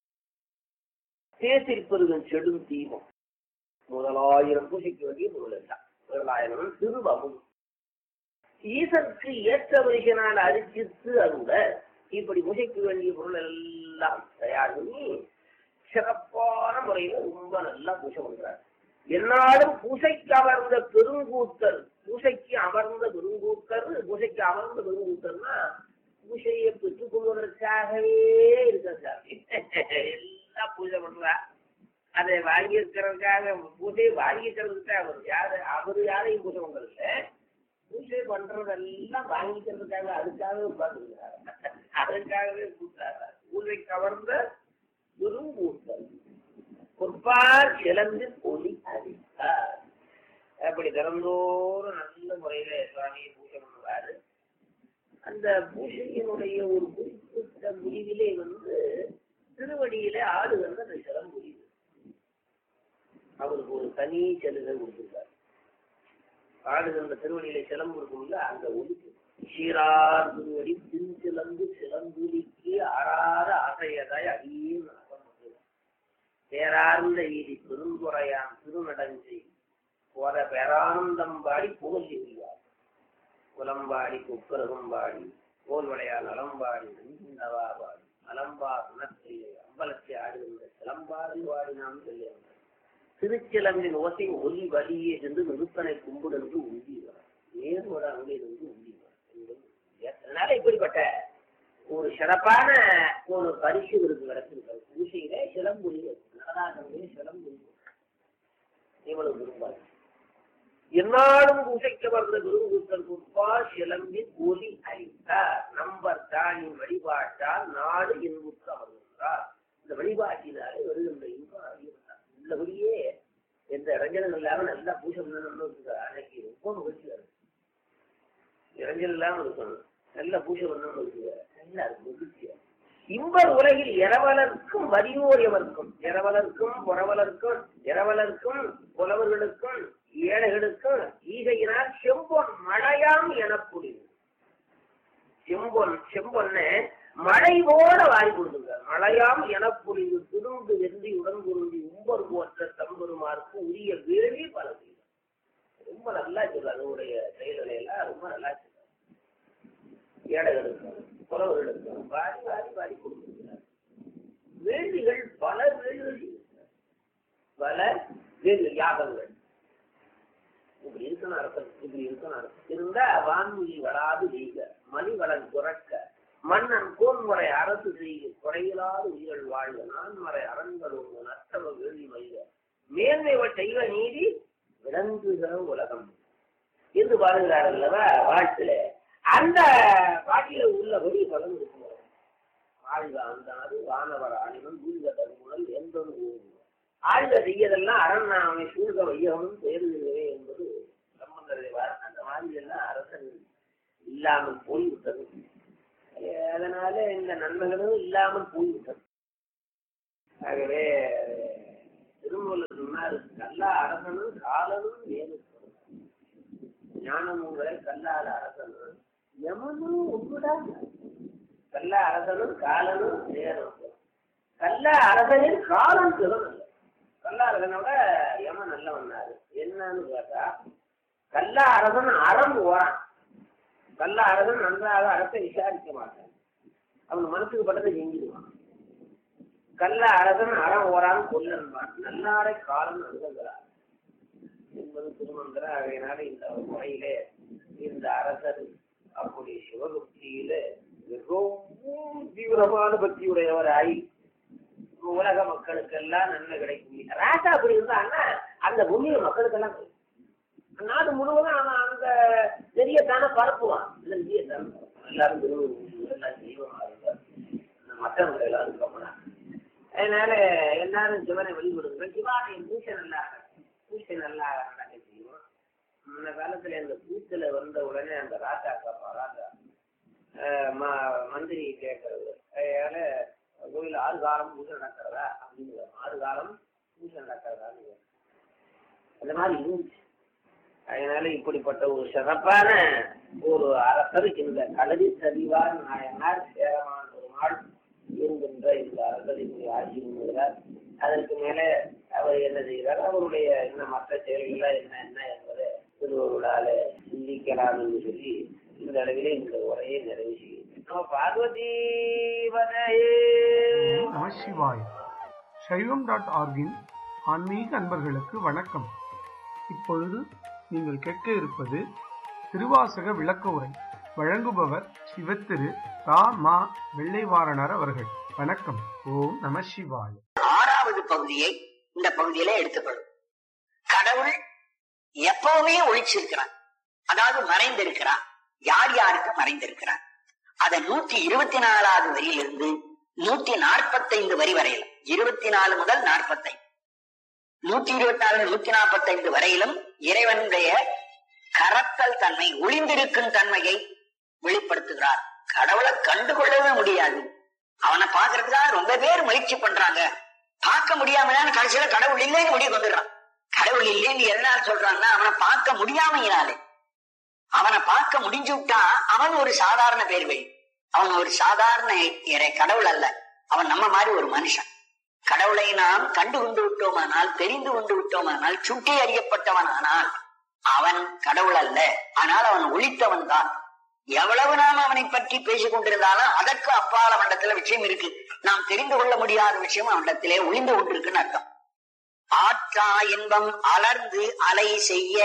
தேசில் பெருகும் செடும் தீபம் முதலாயிரம் பூசைக்கு வேண்டிய பொருள் எல்லாம் முதலாயிரம் திருவமும் ஈசனுக்கு ஏற்ற மனுஷனால் அரிசித்து அருட இப்படி பூஜைக்கு வேண்டிய பொருள் எல்லாம் தயார் பண்ணி சிறப்பான முறையில ரொம்ப நல்லா பூஜை பண்றார் என்னாலும் பூசைக்கு அமர்ந்த பெருங்கூத்தர் பூசைக்கு அமர்ந்த பெருங்கூத்தர் பூசைக்கு அமர்ந்த பெருங்கூத்தர்னா பூசையை பெற்றுக் கொள்வதற்காகவே இருக்கிறார் எல்லாம் பூஜை பண்றா அதை வாங்கி இருக்கிறதுக்காக பூஜையை வாங்கி இருக்கிறதுக்காக அவர் யாரு அவரு யாரையும் பூஜை பண்றது இல்ல பூஜை பண்றதெல்லாம் வாங்கிக்கிறதுக்காக அதுக்காகவே உட்கார்ந்துருக்காரு அதுக்காகவே கூட்டாரு பூஜை கவர்ந்த குருங்கூட்டல் பொற்பார் சிலந்து ஒளி அடித்தார் அப்படி திறந்தோறும் நல்ல முறையில சுவாமியை பூஜை பண்ணுவாரு அந்த பூஜையினுடைய ஒரு குறிப்பிட்ட முடிவிலே வந்து திருவடியிலே ஆடுகின்ற அந்த சிலம்புரிவு அவருக்கு ஒரு தனி செலுகை கொடுத்திருக்காரு ஆடுகின்ற திருவடியிலே சிலம்பு இருக்கும்ல அந்த ஒலிக்கு சீரார் திருவடி பின் சிலம்பு சிலம்புலிக்கு ஆறாத ஆசையதாய் அடியே நடக்கப்பட்டது பேரார்ந்த வீதி பெருந்துறையான் திருநடஞ்சை போத பேரானந்தம் பாடி புகழ் செய்வார் குலம்பாடி குக்கரகம்பாடி கோல்வளையால் அலம்பாடி நஞ்சிந்தவா பாடி அலம்பா குணத்திலே அம்பலத்தை ஆடுகின்ற சிலம்பாடி வாடி நாம் சொல்ல திருச்சிலம்பின் ஓசை ஒலி வழியே சென்று நிறுத்தனை கும்பிடென்று உந்திவார் நேர்வட அங்கிலிருந்து உந்திவார் அதனால இப்படிப்பட்ட ஒரு சிறப்பான ஒரு பரிசு இருக்கு கிடைச்சிருக்கிறது பூசையில சிலம்புலி நடராஜனுடைய சிலம்புலி இவ்வளவு விரும்பாது என்னாலும் பூசைக்கு வந்த குருகுத்தல் குப்பா சிலம்பி ஒலி அளித்தார் நம்பர் தாயின் வழிபாட்டால் நாடு இன்புற்று அமர்கின்றார் இந்த வழிபாட்டினாலே வருகின்ற இன்பம் அறிகிறார் உள்ளபடியே எந்த இளைஞர்கள் இல்லாம நல்லா பூஜை பண்ணணும்னு அன்னைக்கு ரொம்ப மகிழ்ச்சியா இருக்கு இளைஞர் இல்லாம இருக்கணும் நல்ல பூஜை பண்ணணும்னு இருக்குங்க நல்லா இருக்கு மகிழ்ச்சியா இன்பர் உலகில் இரவலர்க்கும் வரியோர் எவர்க்கும் இரவலர்க்கும் புறவலர்க்கும் இரவலர்க்கும் புலவர்களுக்கும் ஏழைகளுக்கும் ஈகையினால் செம்பொன் மழையாம் எனக்கூடியது செம்பொன் செம்பொன்ன மழை போல வாரி கொடுத்துங்க மழையாம் எனப்புரிவு துருண்டு வெந்தி உடன் பொருந்தி உம்பர் போற்ற தம்பெருமாருக்கு உரிய வேள்வி பல செய்யும் ரொம்ப நல்லா சொல்றாரு அதனுடைய செயல்களை எல்லாம் ரொம்ப நல்லா சொல்றாரு ஏழைகளுக்கும் புறவர்களுக்கும் வாரி வாரி வாரி கொடுத்துருக்கிறார் வேள்விகள் பல வேள்விகள் செய்திருக்கிறார். பல வேள்வி யாகங்கள் இப்படி இருக்கணும் அரசன் இப்படி இருக்கணும் அரசன் இருந்தா வான்மொழி வளாது செய்க மணிவளன் துறக்க மன்னன் கோன்முறை அரசு செய்க குறையிலாது உயிர்கள் வாழ்க நான்மறை அரண்களும் நத்தவ வேள்வி வைக மேன்மைவ செய்வ நீதி விளங்குகிற உலகம் என்று பாருகிறார் அல்லவா வாழ்த்துல அந்த பாட்டில உள்ளபடி பலன் இருக்கிறது ஆழ்க அந்தாது வானவர் ஆணிவன் வீழ்க தருமுதல் எந்தொரு ஊர் ஆழ்க செய்யதெல்லாம் அரண் நாமை சூழ்க வையகமும் தேர்தலே என்பது சம்பந்தர் தேவார் அந்த மாதிரி எல்லாம் அரசன் இல்லாமல் போய்விட்டது அஹ் அதனால இந்த நன்மைகளும் இல்லாமல் போய்விட்டது ஆகவே திருமூலர் சொன்னார் கல்லா அரசனும் காலனும் வேறு ஞானமுங்களை கல்லால அரசனும் யமனும் ஒன்றுதான் கல்ல அரசனும் காலனும் நேரம் கல்ல அரசனின் காலம் சிறந்தது கல்ல அரசனோட யமன் நல்ல வந்தாரு என்னன்னு கேட்டா கல்ல அரசன் அறம் ஓரான் கல்ல அரசன் நன்றாக அறத்தை விசாரிக்க மாட்டான் அவன் மனசுக்கு பட்டதை செஞ்சிடுவான் கல்ல அரசன் அறம் ஓரான் கொல்லன்பான் நல்லாரை காலம் அணுகுகிறார் என்பது திருமந்திரம் ஆகையினால இந்த முறையிலே இந்த அரசர் அப்படி சிவபக்தியில மிகவும் தீவிரமான பக்தியுடையவராய் உலக மக்களுக்கெல்லாம் நன்மை கிடைக்கும் ராஜா அப்படி இருந்தான்னா அந்த பூமியில மக்களுக்கெல்லாம் கிடைக்கும். நாடு முழுவதும் அவன் அந்த பெரியத்தான பரப்புவான் இந்த பெரியத்தான பரப்புவான். எல்லாரும் திருவள்ளுவர் எல்லாம் தெய்வமா இருப்பார் மற்றவங்க எல்லாரும் இருக்க மாட்டாங்க. அதனால எல்லாரும் சிவனை வழிபடுங்க சிவாலயம் பூசை நல்லா பூசை நல்லா நடக்க செய்வோம் முன்ன காலத்துல இந்த பூத்துல வந்த உடனே அந்த ராஜா காப்பா ராஜா அஹ் ம- மந்திரி கேட்கறது அதனால கோயில் ஆறு காலம் பூஜை நடக்கிறதா அப்படின்னு ஆறு காலம் பூஜை நடக்கிறதான்னு கேட்கறது. அந்த மாதிரி இருந்துச்சு அதனால இப்படிப்பட்ட ஒரு சிறப்பான ஒரு அரசர் இந்த கலரி சரிவார் நாயனார் சேரமான் பெருமாள் என்கின்ற இந்த அரசரின் ஆட்சி பண்ணுகிறார் அதற்கு மேலே அவர் என்ன செய்கிறார் அவருடைய என்ன மற்ற செயல்கள் என்ன என்ன என்பதை திருவருளால சிந்திக்கலாம் என்று சொல்லி இந்த அளவிலே இந்த உரையை நிறைவு செய்கிறேன் நம்ம பார்வதி வனையே
நம சிவாய் சைவம் டாட் ஆர்கின் ஆன்மீக அன்பர்களுக்கு வணக்கம் இப்பொழுது நீங்கள் கேட்க இருப்பது திருவாசக விளக்க உரை வழங்குபவர் சிவத்திரு ரா மா வெள்ளைவாரணர் அவர்கள் வணக்கம் ஓம் நம சிவாய்
ஆறாவது பகுதியை இந்த பகுதியில எடுத்துக்கொள்ளும் கடவுள் எப்பவுமே ஒழிச்சிருக்கிறான் அதாவது மறைந்திருக்கிறான் யார் யாருக்கு மறைந்திருக்கிறான் அத நூற்றி இருபத்தி நாலாவது வரியிலிருந்து நூத்தி நாற்பத்தைந்து வரி வரையில இருபத்தி நாலு முதல் நாற்பத்தைந்து நூத்தி இருபத்தி நாலு நூத்தி நாற்பத்தைந்து வரையிலும் இறைவனுடைய கரத்தல் தன்மை ஒளிந்திருக்கும் தன்மையை வெளிப்படுத்துகிறார் கடவுளை கண்டுகொள்ளவே முடியாது அவனை பாக்குறதுக்காக ரொம்ப பேர் முயற்சி பண்றாங்க பார்க்க முடியாம கடைசியில கடவுள் இல்லைன்னு முடிவு வந்துடுறான் கடவுள் இல்லைன்னு எதனால சொல்றான்னா அவனை பார்க்க முடியாமையினாலே அவனை பார்க்க முடிஞ்சு விட்டா அவன் ஒரு சாதாரண பேர்வை அவன் ஒரு சாதாரண இறை கடவுள் அல்ல அவன் நம்ம மாதிரி ஒரு மனுஷன் கடவுளை நாம் கண்டு கொண்டு விட்டோமானால் தெரிந்து கொண்டு விட்டோமானால் சுட்டி அறியப்பட்டவனானால் அவன் கடவுள் அல்ல ஆனால் அவன் ஒளித்தவன் தான் எவ்வளவு நாம் அவனை பற்றி பேசிக் கொண்டிருந்தாலும் அதற்கு அப்பால மண்டத்துல விஷயம் இருக்கு நாம் தெரிந்து கொள்ள முடியாத விஷயம் அவனிடத்திலே ஒளிந்து கொண்டிருக்குன்னு அர்த்தம் ஆற்றா இன்பம் அலர்ந்து அலை செய்ய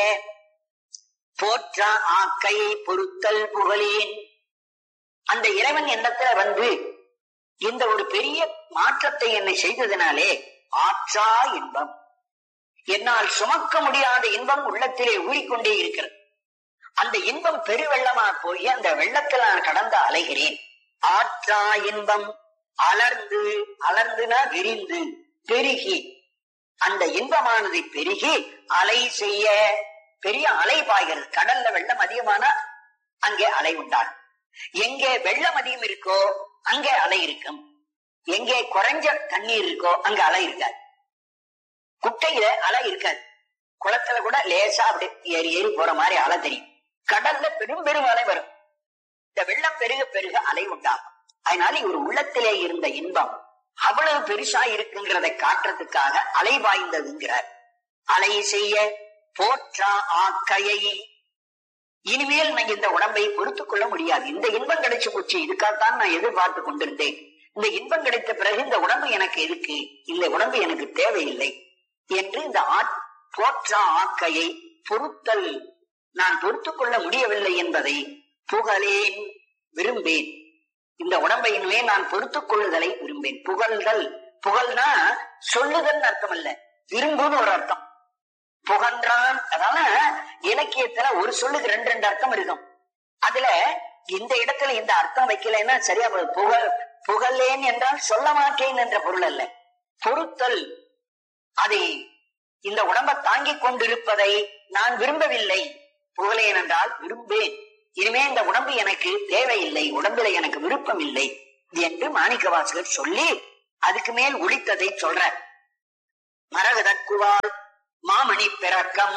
போற்றா ஆக்கையை பொருத்தல் புகழேன் அந்த இறைவன் எண்ணத்துல வந்து இந்த ஒரு பெரிய மாற்றத்தை என்னை செய்ததினாலே ஆற்றா இன்பம் என்னால் சுமக்க முடியாத இன்பம் உள்ளத்திலே ஊறிக்கொண்டே இருக்கிறது அந்த இன்பம் பெருவெள்ளமா போய் அந்த வெள்ளத்தில் நான் கடந்து அலைகிறேன் ஆற்றா இன்பம் அலர்ந்து அலர்ந்துனா விரிந்து பெருகி அந்த இன்பமானது பெருகி அலை செய்ய பெரிய அலை பாய்கிறது கடல்ல வெள்ளம் அதிகமானா அங்கே அலை உண்டாகும் எங்கே வெள்ளம் அதிகம் இருக்கோ அங்கே அலை இருக்கும் எங்கே குறைஞ்ச தண்ணீர் இருக்கோ அங்க அலை இருக்காது குட்டையில அலை இருக்காது குளத்துல கூட லேசா அப்படி ஏறி ஏறி போற மாதிரி அலை தெரியும் கடல்ல பெரும் பெரும் அலை வரும் இந்த வெள்ளம் பெருக பெருக அலை உண்டாகும் அதனால இவர் உள்ளத்திலே இருந்த இன்பம் அவ்வளவு பெருசா இருக்குங்கிறதை காட்டுறதுக்காக அலை பாய்ந்ததுங்கிறார் அலை செய்ய போற்றா ஆக்கையை இனிமேல் நான் இந்த உடம்பை பொறுத்துக் கொள்ள முடியாது இந்த இன்பம் கிடைச்சு போச்சு இதுக்காகத்தான் நான் எதிர்பார்த்து கொண்டிருந்தேன் இந்த இன்பம் கிடைத்த பிறகு இந்த உடம்பு எனக்கு எதுக்கு இந்த உடம்பு எனக்கு தேவையில்லை என்று இந்த ஆ- போற்றா ஆக்கையை பொறுத்தல் நான் பொறுத்துக் கொள்ள முடியவில்லை என்பதை புகழேன் விரும்பேன் இந்த உடம்பை இனிமே நான் பொறுத்துக் கொள்ளுதலை விரும்பேன் புகழ்தல் புகழ்னா சொல்லுதல் அர்த்தம் அல்ல விரும்புன்னு ஒரு அர்த்தம் புகன்றான் அதாவது இலக்கியத்துல ஒரு சொல்லுக்கு ரெண்டு ரெண்டு அர்த்தம் இருக்கும் அதுல இந்த இடத்துல இந்த அர்த்தம் வைக்கலைன்னா சரியா போகுது. புகழ் புகழேன் என்றால் சொல்ல மாட்டேன் என்ற பொருள் அல்ல பொறுத்தல் அதை இந்த உடம்பை தாங்கிக் கொண்டிருப்பதை நான் விரும்பவில்லை புகழேன் என்றால் விரும்பேன் இனிமே இந்த உடம்பு எனக்கு தேவையில்லை உடம்புல எனக்கு விருப்பம் இல்லை என்று மாணிக்க வாசகர் சொல்லி அதுக்கு மேல் ஒழித்ததை சொல்றார் மரகதக்குவால் மாமணி பிறக்கம்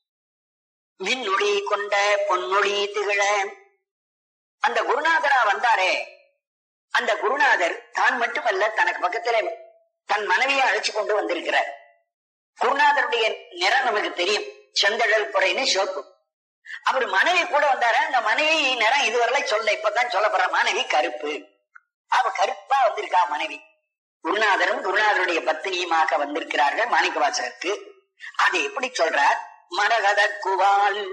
மின்னொளி கொண்ட பொன்னொளி திகழ அந்த குருநாதரா வந்தாரே அந்த குருநாதர் தான் மட்டுமல்ல தனக்கு பக்கத்துல தன் மனைவியை அழைச்சு கொண்டு வந்திருக்கிறார் குருநாதருடைய நிறம் நமக்கு தெரியும் செந்தழல் புறைன்னு சிவப்பு அவர் மனைவி கூட வந்தார அந்த மனைவி நிறம் இதுவரை சொல்ல இப்பதான் சொல்ல போற மனைவி கருப்பு அவ கருப்பா வந்திருக்கா மனைவி குருநாதரும் குருநாதருடைய பத்தினியுமாக வந்திருக்கிறார்கள் மாணிக்க வாசகருக்கு அது எப்படி சொல்றார் மரகத குவால்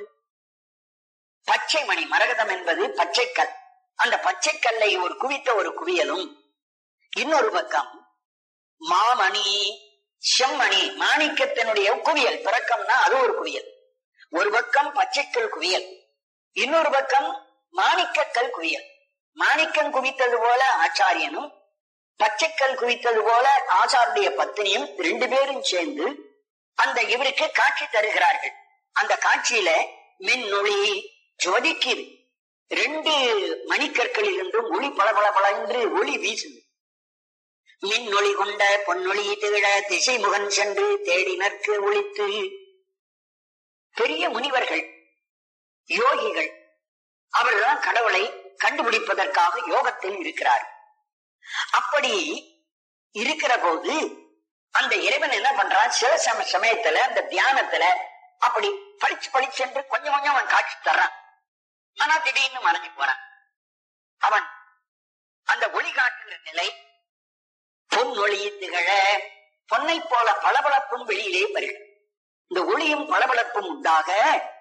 பச்சை மணி மரகதம் என்பது பச்சைக்கல் அந்த பச்சைக்கல்லை ஒரு குவித்த ஒரு குவியலும் இன்னொரு பக்கம் மாமணி செம்மணி மாணிக்கத்தினுடைய குவியல் பிறக்கம்னா அது ஒரு குவியல் ஒரு பக்கம் பச்சைக்கல் குவியல் இன்னொரு பக்கம் மாணிக்கக்கல் குவியல் மாணிக்கம் குவித்தது போல ஆச்சாரியனும் பச்சைக்கல் குவித்தது போல ஆசாருடைய பத்தினியும் ரெண்டு பேரும் சேர்ந்து அந்த இவருக்கு காட்சி தருகிறார்கள் அந்த காட்சியில மின்னொளி ஜொலிக்குது ரெண்டு மணிக்கற்களில் இருந்தும் ஒளி பல பல பல என்று ஒளி வீசுது மின்னொளி கொண்ட பொன்னொளி திகழ திசை முகன் சென்று தேடினர்க்கு ஒளித்து பெரிய முனிவர்கள் யோகிகள் அவர்கள்தான் கடவுளை கண்டுபிடிப்பதற்காக யோகத்தில் இருக்கிறார் அப்படி இருக்கிற போது அந்த இறைவன் என்ன பண்றான் சில சம சமயத்துல அந்த தியானத்துல அப்படி பளிச்சு பளிச்சு என்று கொஞ்சம் கொஞ்சம் அவன் காட்சி தர்றான் ஆனா திடீர்னு மறைஞ்சு போறான் அவன் அந்த ஒளி காட்டுகிற நிலை பொன் ஒளி திகழ பொன்னை போல பளபளப்பும் வெளியிலே வருகிறது இந்த ஒளியும் பளபளப்பும் உண்டாக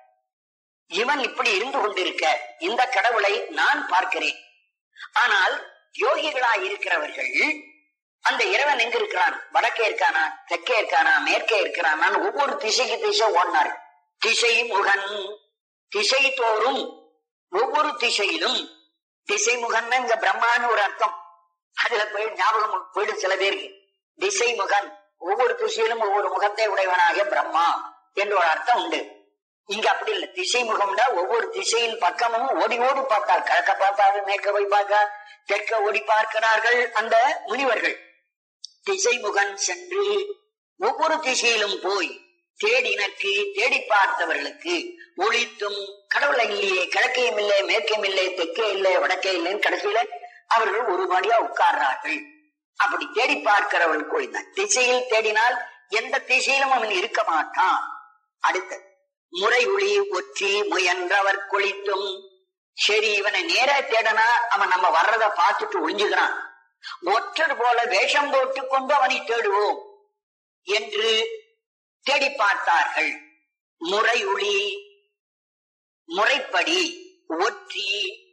இவன் இப்படி இருந்து கொண்டிருக்க இந்த கடவுளை நான் பார்க்கிறேன் ஆனால் யோகிகளாய் இருக்கிறவர்கள் அந்த இறைவன் எங்க இருக்கிறான் வடக்கே இருக்கானா தெற்கே இருக்கானா மேற்கே இருக்கிறானா ஒவ்வொரு திசைக்கு திசை ஓடினார் திசை முகன் திசை தோறும் ஒவ்வொரு திசையிலும் திசை முகன் இங்க பிரம்மான்னு ஒரு அர்த்தம் அதுல போய் ஞாபகம் போயிடும் சில பேருக்கு திசை முகன் ஒவ்வொரு திசையிலும் ஒவ்வொரு முகத்தை உடையவனாக பிரம்மா என்று ஒரு அர்த்தம் உண்டு இங்க அப்படி இல்லை திசை முகம்னா ஒவ்வொரு திசையின் பக்கமும் ஓடி ஓடி பார்த்தார் கிழக்க பார்த்தாரு மேற்க போய் பார்க்க தெற்க ஓடி பார்க்கிறார்கள் அந்த முனிவர்கள் திசை முகன் சென்று ஒவ்வொரு திசையிலும் போய் தேடினக்கு தேடி பார்த்தவர்களுக்கு ஒளித்தும் கடவுளை இல்லையே கிழக்கையும் இல்லை மேற்கையும் இல்லை தெற்கே இல்லை வடக்கே இல்லைன்னு கடைசியில அவர்கள் ஒரு படியா உட்கார்றார்கள் அப்படி தேடி பார்க்கிறவர்களுக்கு ஒளிந்தான் திசையில் தேடினால் எந்த திசையிலும் அவன் இருக்க மாட்டான் அடுத்த முறை ஒளி ஒற்றி முயன்றவர் குளித்தும் சரி இவனை நேரா தேடனா அவன் நம்ம வர்றத பார்த்துட்டு ஒளிஞ்சுக்கிறான் ஒற்றர் போல வேஷம் போட்டுக் கொண்டு அவனை தேடுவோம் என்று தேடி பார்த்தார்கள் முறை ஒளி முறைப்படி ஒற்றி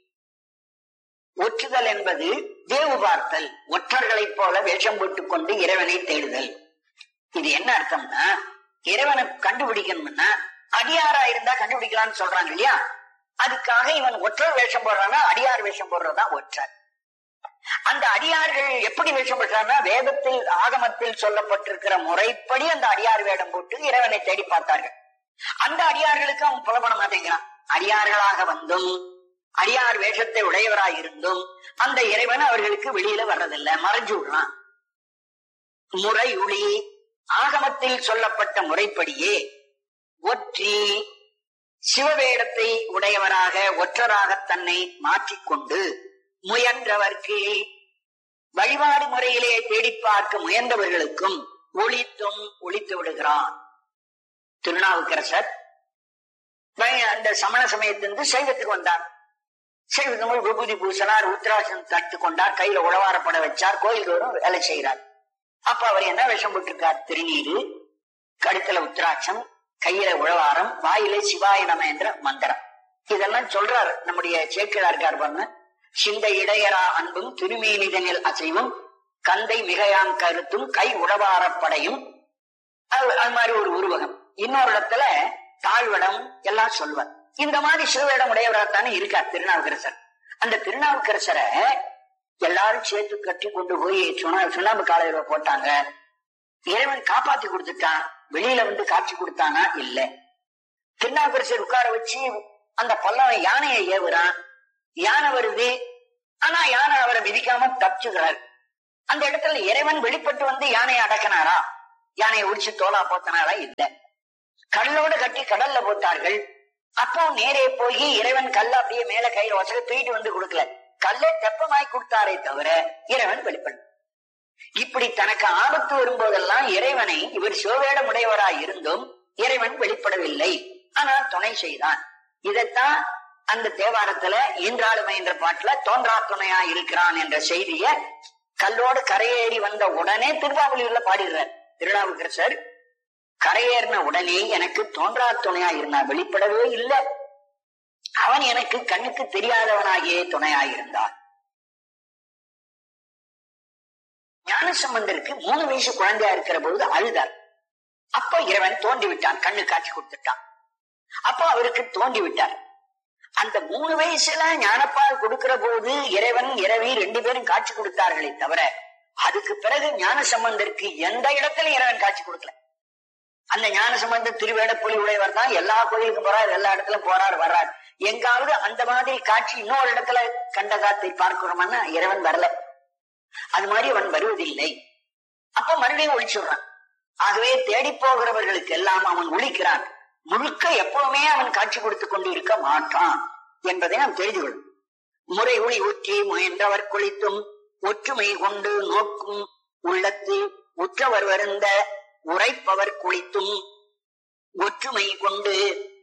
ஒற்றுதல் என்பது தேவு பார்த்தல் ஒற்றர்களைப் போல வேஷம் போட்டுக் கொண்டு இறைவனை தேடுதல் இது என்ன அர்த்தம்னா இறைவனை கண்டுபிடிக்கணும்னா அடியாரா இருந்தா கண்டுபிடிக்கலாம்னு சொல்றாங்க இல்லையா அதுக்காக இவன் ஒற்றர் வேஷம் போடுறான்னா அடியார் வேஷம் போடுறதா ஒற்றர் அந்த அடியார்கள் எப்படி வேஷம் போட்டார்னா வேதத்தில் ஆகமத்தில் சொல்லப்பட்டிருக்கிற முறைப்படி அந்த அடியார் வேடம் போட்டு இறைவனை தேடி பார்த்தார்கள் அந்த அடியார்களுக்கு அவன் புலப்பட மாட்டேங்கிறான் அடியார்களாக வந்தும் அடியார் வேஷத்தை உடையவராய் இருந்தும் அந்த இறைவன் அவர்களுக்கு வெளியில வர்றதில்லை மறைஞ்சு விடுறான் முறை ஒளி ஆகமத்தில் சொல்லப்பட்ட முறைப்படியே ஒற்றி சிவவேடத்தை உடையவராக ஒற்றராக தன்னை மாற்றிக்கொண்டு முயன்றவர்க்கு வழிபாடு முறையிலே தேடி பார்க்க முயன்றவர்களுக்கும் ஒளித்தும் ஒளித்து விடுகிறான் திருநாவுக்கரசர் பய- அந்த சமண சமயத்திலிருந்து சைவத்துக்கு வந்தார் சைவத்துக்கு விபூதி பூசனார் உத்தராசம் தட்டு கொண்டார் கையில உழவாரப்பட வச்சார் கோயில் தோறும் வேலை செய்கிறார் அப்ப அவர் என்ன விஷம் போட்டிருக்கார் திருநீரு கழுத்துல உத்திராட்சம் கையில உழவாரம் வாயிலே சிவாய நம என்ற மந்திரம் இதெல்லாம் சொல்றார் நம்முடைய சேக்கிழா இருக்கார் பாருங்க சிந்தை இடையரா அன்பும் திருமேனிதனில் அசைவும் கந்தை மிகையாம் கருத்தும் கை உழவாரப்படையும் அது அது மாதிரி ஒரு உருவகம் இன்னொரு இடத்துல தாழ்வடம் எல்லாம் சொல்வார் இந்த மாதிரி சிறுவேடம் உடையவராகத்தானே இருக்கார் திருநாவுக்கரசர் அந்த திருநாவுக்கரசரை எல்லாரும் சேர்த்து கட்டி கொண்டு போய் சுண்ணா சுண்ணாம்பு காலையில போட்டாங்க இறைவன் காப்பாத்தி கொடுத்துட்டான் வெளியில வந்து காட்சி கொடுத்தானா இல்ல திருநாவுக்கரசர் உட்கார வச்சு அந்த பல்லவன் யானையை ஏவுறான் யானை வருது ஆனா யானை அவரை மிதிக்காம தப்பிச்சுகிறார் அந்த இடத்துல இறைவன் வெளிப்பட்டு வந்து யானையை அடக்கினாரா யானையை உடிச்சு தோலா போத்தனாரா இல்ல கல்லோடு கட்டி கடல்ல போட்டார்கள் அப்போ நேரே போய் இறைவன் கல்ல அப்படியே மேல கயிறு வச்சு தூக்கிட்டு வந்து கொடுக்கல கல்லை தெப்பமாய் கொடுத்தாரே தவிர இறைவன் வெளிப்படும் இப்படி தனக்கு ஆபத்து வரும்போதெல்லாம் இறைவனை இவர் சிவவேடம் உடையவராய் இருந்தும் இறைவன் வெளிப்படவில்லை ஆனால் துணை செய்தான் இதைத்தான் அந்த தேவாரத்துல ஈன்றாளுமை என்ற பாட்டுல தோன்றா துணையா இருக்கிறான் என்ற செய்திய கல்லோடு கரையேறி வந்த உடனே திருவாவூர்ல பாடிடுறார் திருநாவுக்கரசர் கரையேறின உடனே எனக்கு தோன்றா துணையா இருந்தான் வெளிப்படவே இல்லை அவன் எனக்கு கண்ணுக்கு தெரியாதவனாகியே துணையாயிருந்தான் ஞானசம்பந்தருக்கு மூணு வயசு குழந்தையா இருக்கிற பொழுது அழுதார் அப்போ இறைவன் தோண்டி விட்டான் கண்ணு காட்சி கொடுத்துட்டான் அப்போ அவருக்கு தோண்டி விட்டார் அந்த மூணு வயசுல ஞானப்பால் கொடுக்கிற போது இறைவன் இரவி ரெண்டு பேரும் காட்சி கொடுத்தார்களே தவிர அதுக்கு பிறகு ஞான சம்பந்தருக்கு எந்த இடத்துலயும் இறைவன் காட்சி கொடுக்கல அந்த ஞான சம்பந்த திருவேடப்புலி உடையவர் தான் எல்லா கோயிலுக்கும் போறார் எல்லா இடத்துலயும் போறார் வர்றார் எங்காவது அந்த மாதிரி காட்சி இன்னொரு இடத்துல கண்ட காத்தை பார்க்கிறோம்னா இறைவன் வரல அது மாதிரி அவன் வருவதில்லை அப்ப மறுபடியும் ஒழிச்சுடுறான் ஆகவே தேடி போகிறவர்களுக்கு எல்லாம் அவன் ஒழிக்கிறான் முழுக்க எப்பவுமே அவன் காட்சி கொடுத்து கொண்டு இருக்க மாட்டான் என்பதை நாம் தெரிந்து கொள்ளும் முறை ஒளி ஊற்றி முயன்றவர் குளித்தும் ஒற்றுமை கொண்டு நோக்கும் உள்ளத்து உற்றவர் வருந்த உரைப்பவர் குளித்தும் ஒற்றுமை கொண்டு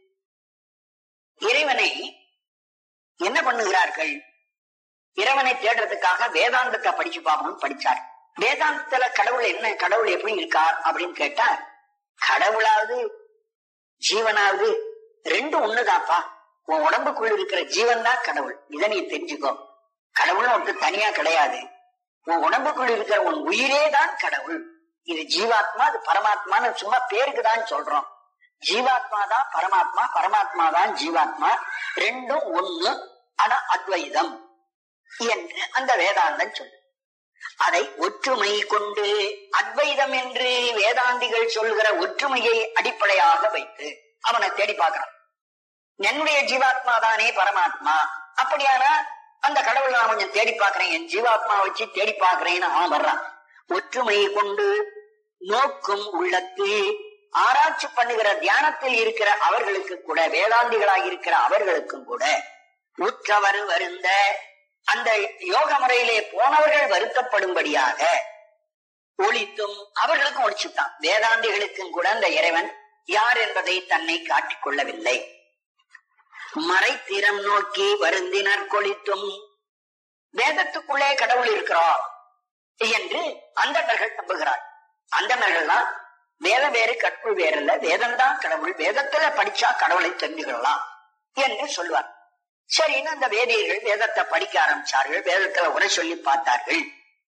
இறைவனை என்ன பண்ணுகிறார்கள் இறைவனை தேடுறதுக்காக வேதாந்தத்தை படிச்சு பார்க்கணும் படிச்சார் வேதாந்தத்துல கடவுள் என்ன கடவுள் எப்படி இருக்கார் அப்படின்னு கேட்டா கடவுளாவது ஜீவனாவது ரெண்டும் ஒண்ணுதாப்பா உன் உடம்புக்குள்ள இருக்கிற ஜீவன் தான் கடவுள் இதை நீ தெரிஞ்சுக்கோ கடவுள்னு ஒருத்தர் தனியா கிடையாது உன் உடம்புக்குள்ள இருக்கிற உன் உயிரே தான் கடவுள் இது ஜீவாத்மா அது பரமாத்மான்னு சும்மா பேருக்கு தான் சொல்றோம் ஜீவாத்மா தான் பரமாத்மா பரமாத்மா தான் ஜீவாத்மா ரெண்டும் ஒண்ணு ஆனா அத்வைதம் என்று அந்த வேதாந்தம் சொல்லு அதை ஒற்றுமை கொண்டு அத்வைதம் என்று வேதாந்திகள் சொல்கிற ஒற்றுமையை அடிப்படையாக வைத்து அவனை தேடி பார்க்கிறான் என்னுடைய ஜீவாத்மா தானே பரமாத்மா அப்படியானா அந்த கடவுள் நான் கொஞ்சம் தேடி பார்க்கிறேன் என் ஜீவாத்மா வச்சு தேடி பார்க்கிறேன்னு அவன் வர்றான் ஒற்றுமை கொண்டு நோக்கும் உள்ளத்து ஆராய்ச்சி பண்ணுகிற தியானத்தில் இருக்கிற அவர்களுக்கு கூட வேதாந்திகளாக இருக்கிற அவர்களுக்கும் கூட உற்றவர் வருந்த அந்த யோக முறையிலே போனவர்கள் வருத்தப்படும்படியாக ஒழித்தும் அவர்களுக்கும் ஒழிச்சுட்டான் வேதாந்திகளுக்கும் கூட அந்த இறைவன் யார் என்பதை தன்னை காட்டிக் கொள்ளவில்லை மறைத்திறம் நோக்கி வருந்தினர் கொளித்தும் வேதத்துக்குள்ளே கடவுள் இருக்கிறார் என்று அந்தணர்கள் நம்புகிறார் அந்தணர்கள்லாம் வேதம் வேறு கற்பு வேறல்ல வேதம் தான் கடவுள் வேதத்துல படிச்சா கடவுளை தெரிஞ்சுக்கலாம் என்று சொல்வார் சரின்னு அந்த வேதியர்கள் வேதத்தை படிக்க ஆரம்பிச்சார்கள் வேதத்துல உரை சொல்லி பார்த்தார்கள்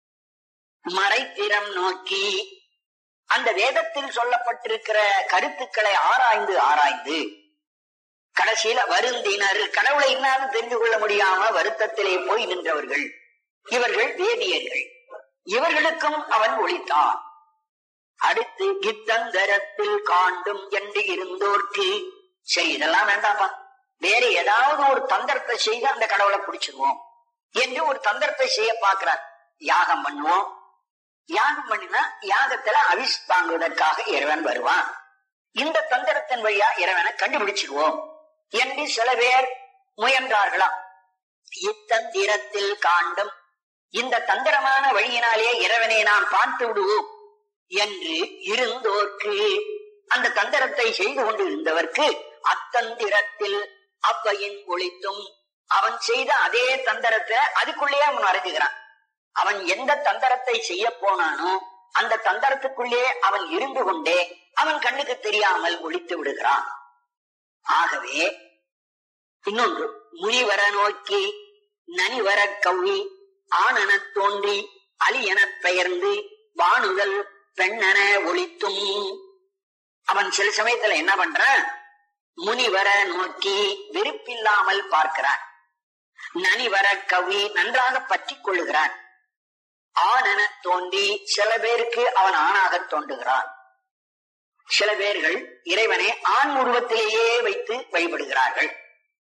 மறைத்திறம் நோக்கி அந்த வேதத்தில் சொல்லப்பட்டிருக்கிற கருத்துக்களை ஆராய்ந்து ஆராய்ந்து கடைசியில வருந்தினர் கடவுளை இன்னாலும் தெரிந்து கொள்ள முடியாம வருத்தத்திலே போய் நின்றவர்கள் இவர்கள் வேதியர்கள் இவர்களுக்கும் அவன் ஒழித்தான் அடுத்து கித்தந்தரத்தில் காண்டும் என்று இருந்தோர்க்கு சரி இதெல்லாம் வேண்டாம்ப்பா வேற ஏதாவது ஒரு தந்திரத்தை செய்து அந்த கடவுளை பிடிச்சிருவோம் என்று ஒரு தந்திரத்தை செய்ய பார்க்கிறார் யாகம் பண்ணுவோம் யாகம் பண்ணினா யாகத்துல அவிஸ் தாங்குவதற்காக இறைவன் வருவான் இந்த தந்திரத்தின் வழியா இறைவனை கண்டுபிடிச்சிருவோம் என்று சில பேர் முயன்றார்களாம் இத்தந்திரத்தில் காண்டும் இந்த தந்திரமான வழியினாலே இறைவனை நாம் பார்த்து விடுவோம் என்று இருந்தோர்க்கு அந்த தந்திரத்தை செய்து கொண்டு இருந்தவர்க்கு அத்தந்திரத்தில் அவ்வையின் ஒழித்தும் அவன் செய்த அதே தந்திரத்தை அதுக்குள்ளே அவன் வரைஞ்சுகிறான் அவன் எந்த தந்திரத்தை செய்ய போனானோ அந்த தந்திரத்துக்குள்ளே அவன் இருந்து கொண்டே அவன் கண்ணுக்கு தெரியாமல் ஒழித்து விடுகிறான் ஆகவே இன்னொன்று முனிவர நோக்கி நனிவர கவ்வி ஆணெனத் தோன்றி அலியெனப் பெயர்ந்து வானுதல் பெண்ணென ஒழித்தும் அவன் சில சமயத்துல என்ன பண்றான் முனிவர நோக்கி வெறுப்பில்லாமல் பார்க்கிறான் நனிவர கவி நன்றாக பற்றி கொள்ளுகிறான் ஆணென தோண்டி சில பேருக்கு அவன் ஆணாக தோன்றுகிறான் சில பேர்கள் இறைவனை ஆண் உருவத்திலேயே வைத்து வழிபடுகிறார்கள்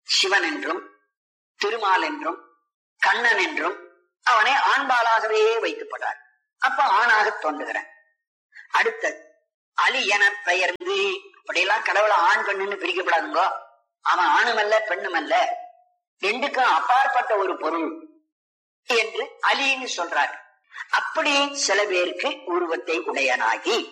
சிவன் என்றும் திருமால் என்றும் கண்ணன் என்றும் அவனை ஆண்பாலாகவே வைக்கப்படுறார் அப்ப ஆணாக தோன்றுகிறான் அடுத்தது அலி என பெயர்ந்து அப்படியெல்லாம் கடவுளை ஆண் பெண்ணுன்னு பிரிக்கப்படாதுங்கோ அவன் ஆணும் அல்ல பெண்ணும் அல்ல ரெண்டுக்கும் அப்பாற்பட்ட ஒரு பொருள் என்று அலின்னு சொல்றார் அப்படி சில பேருக்கு உருவத்தை உடையனாகி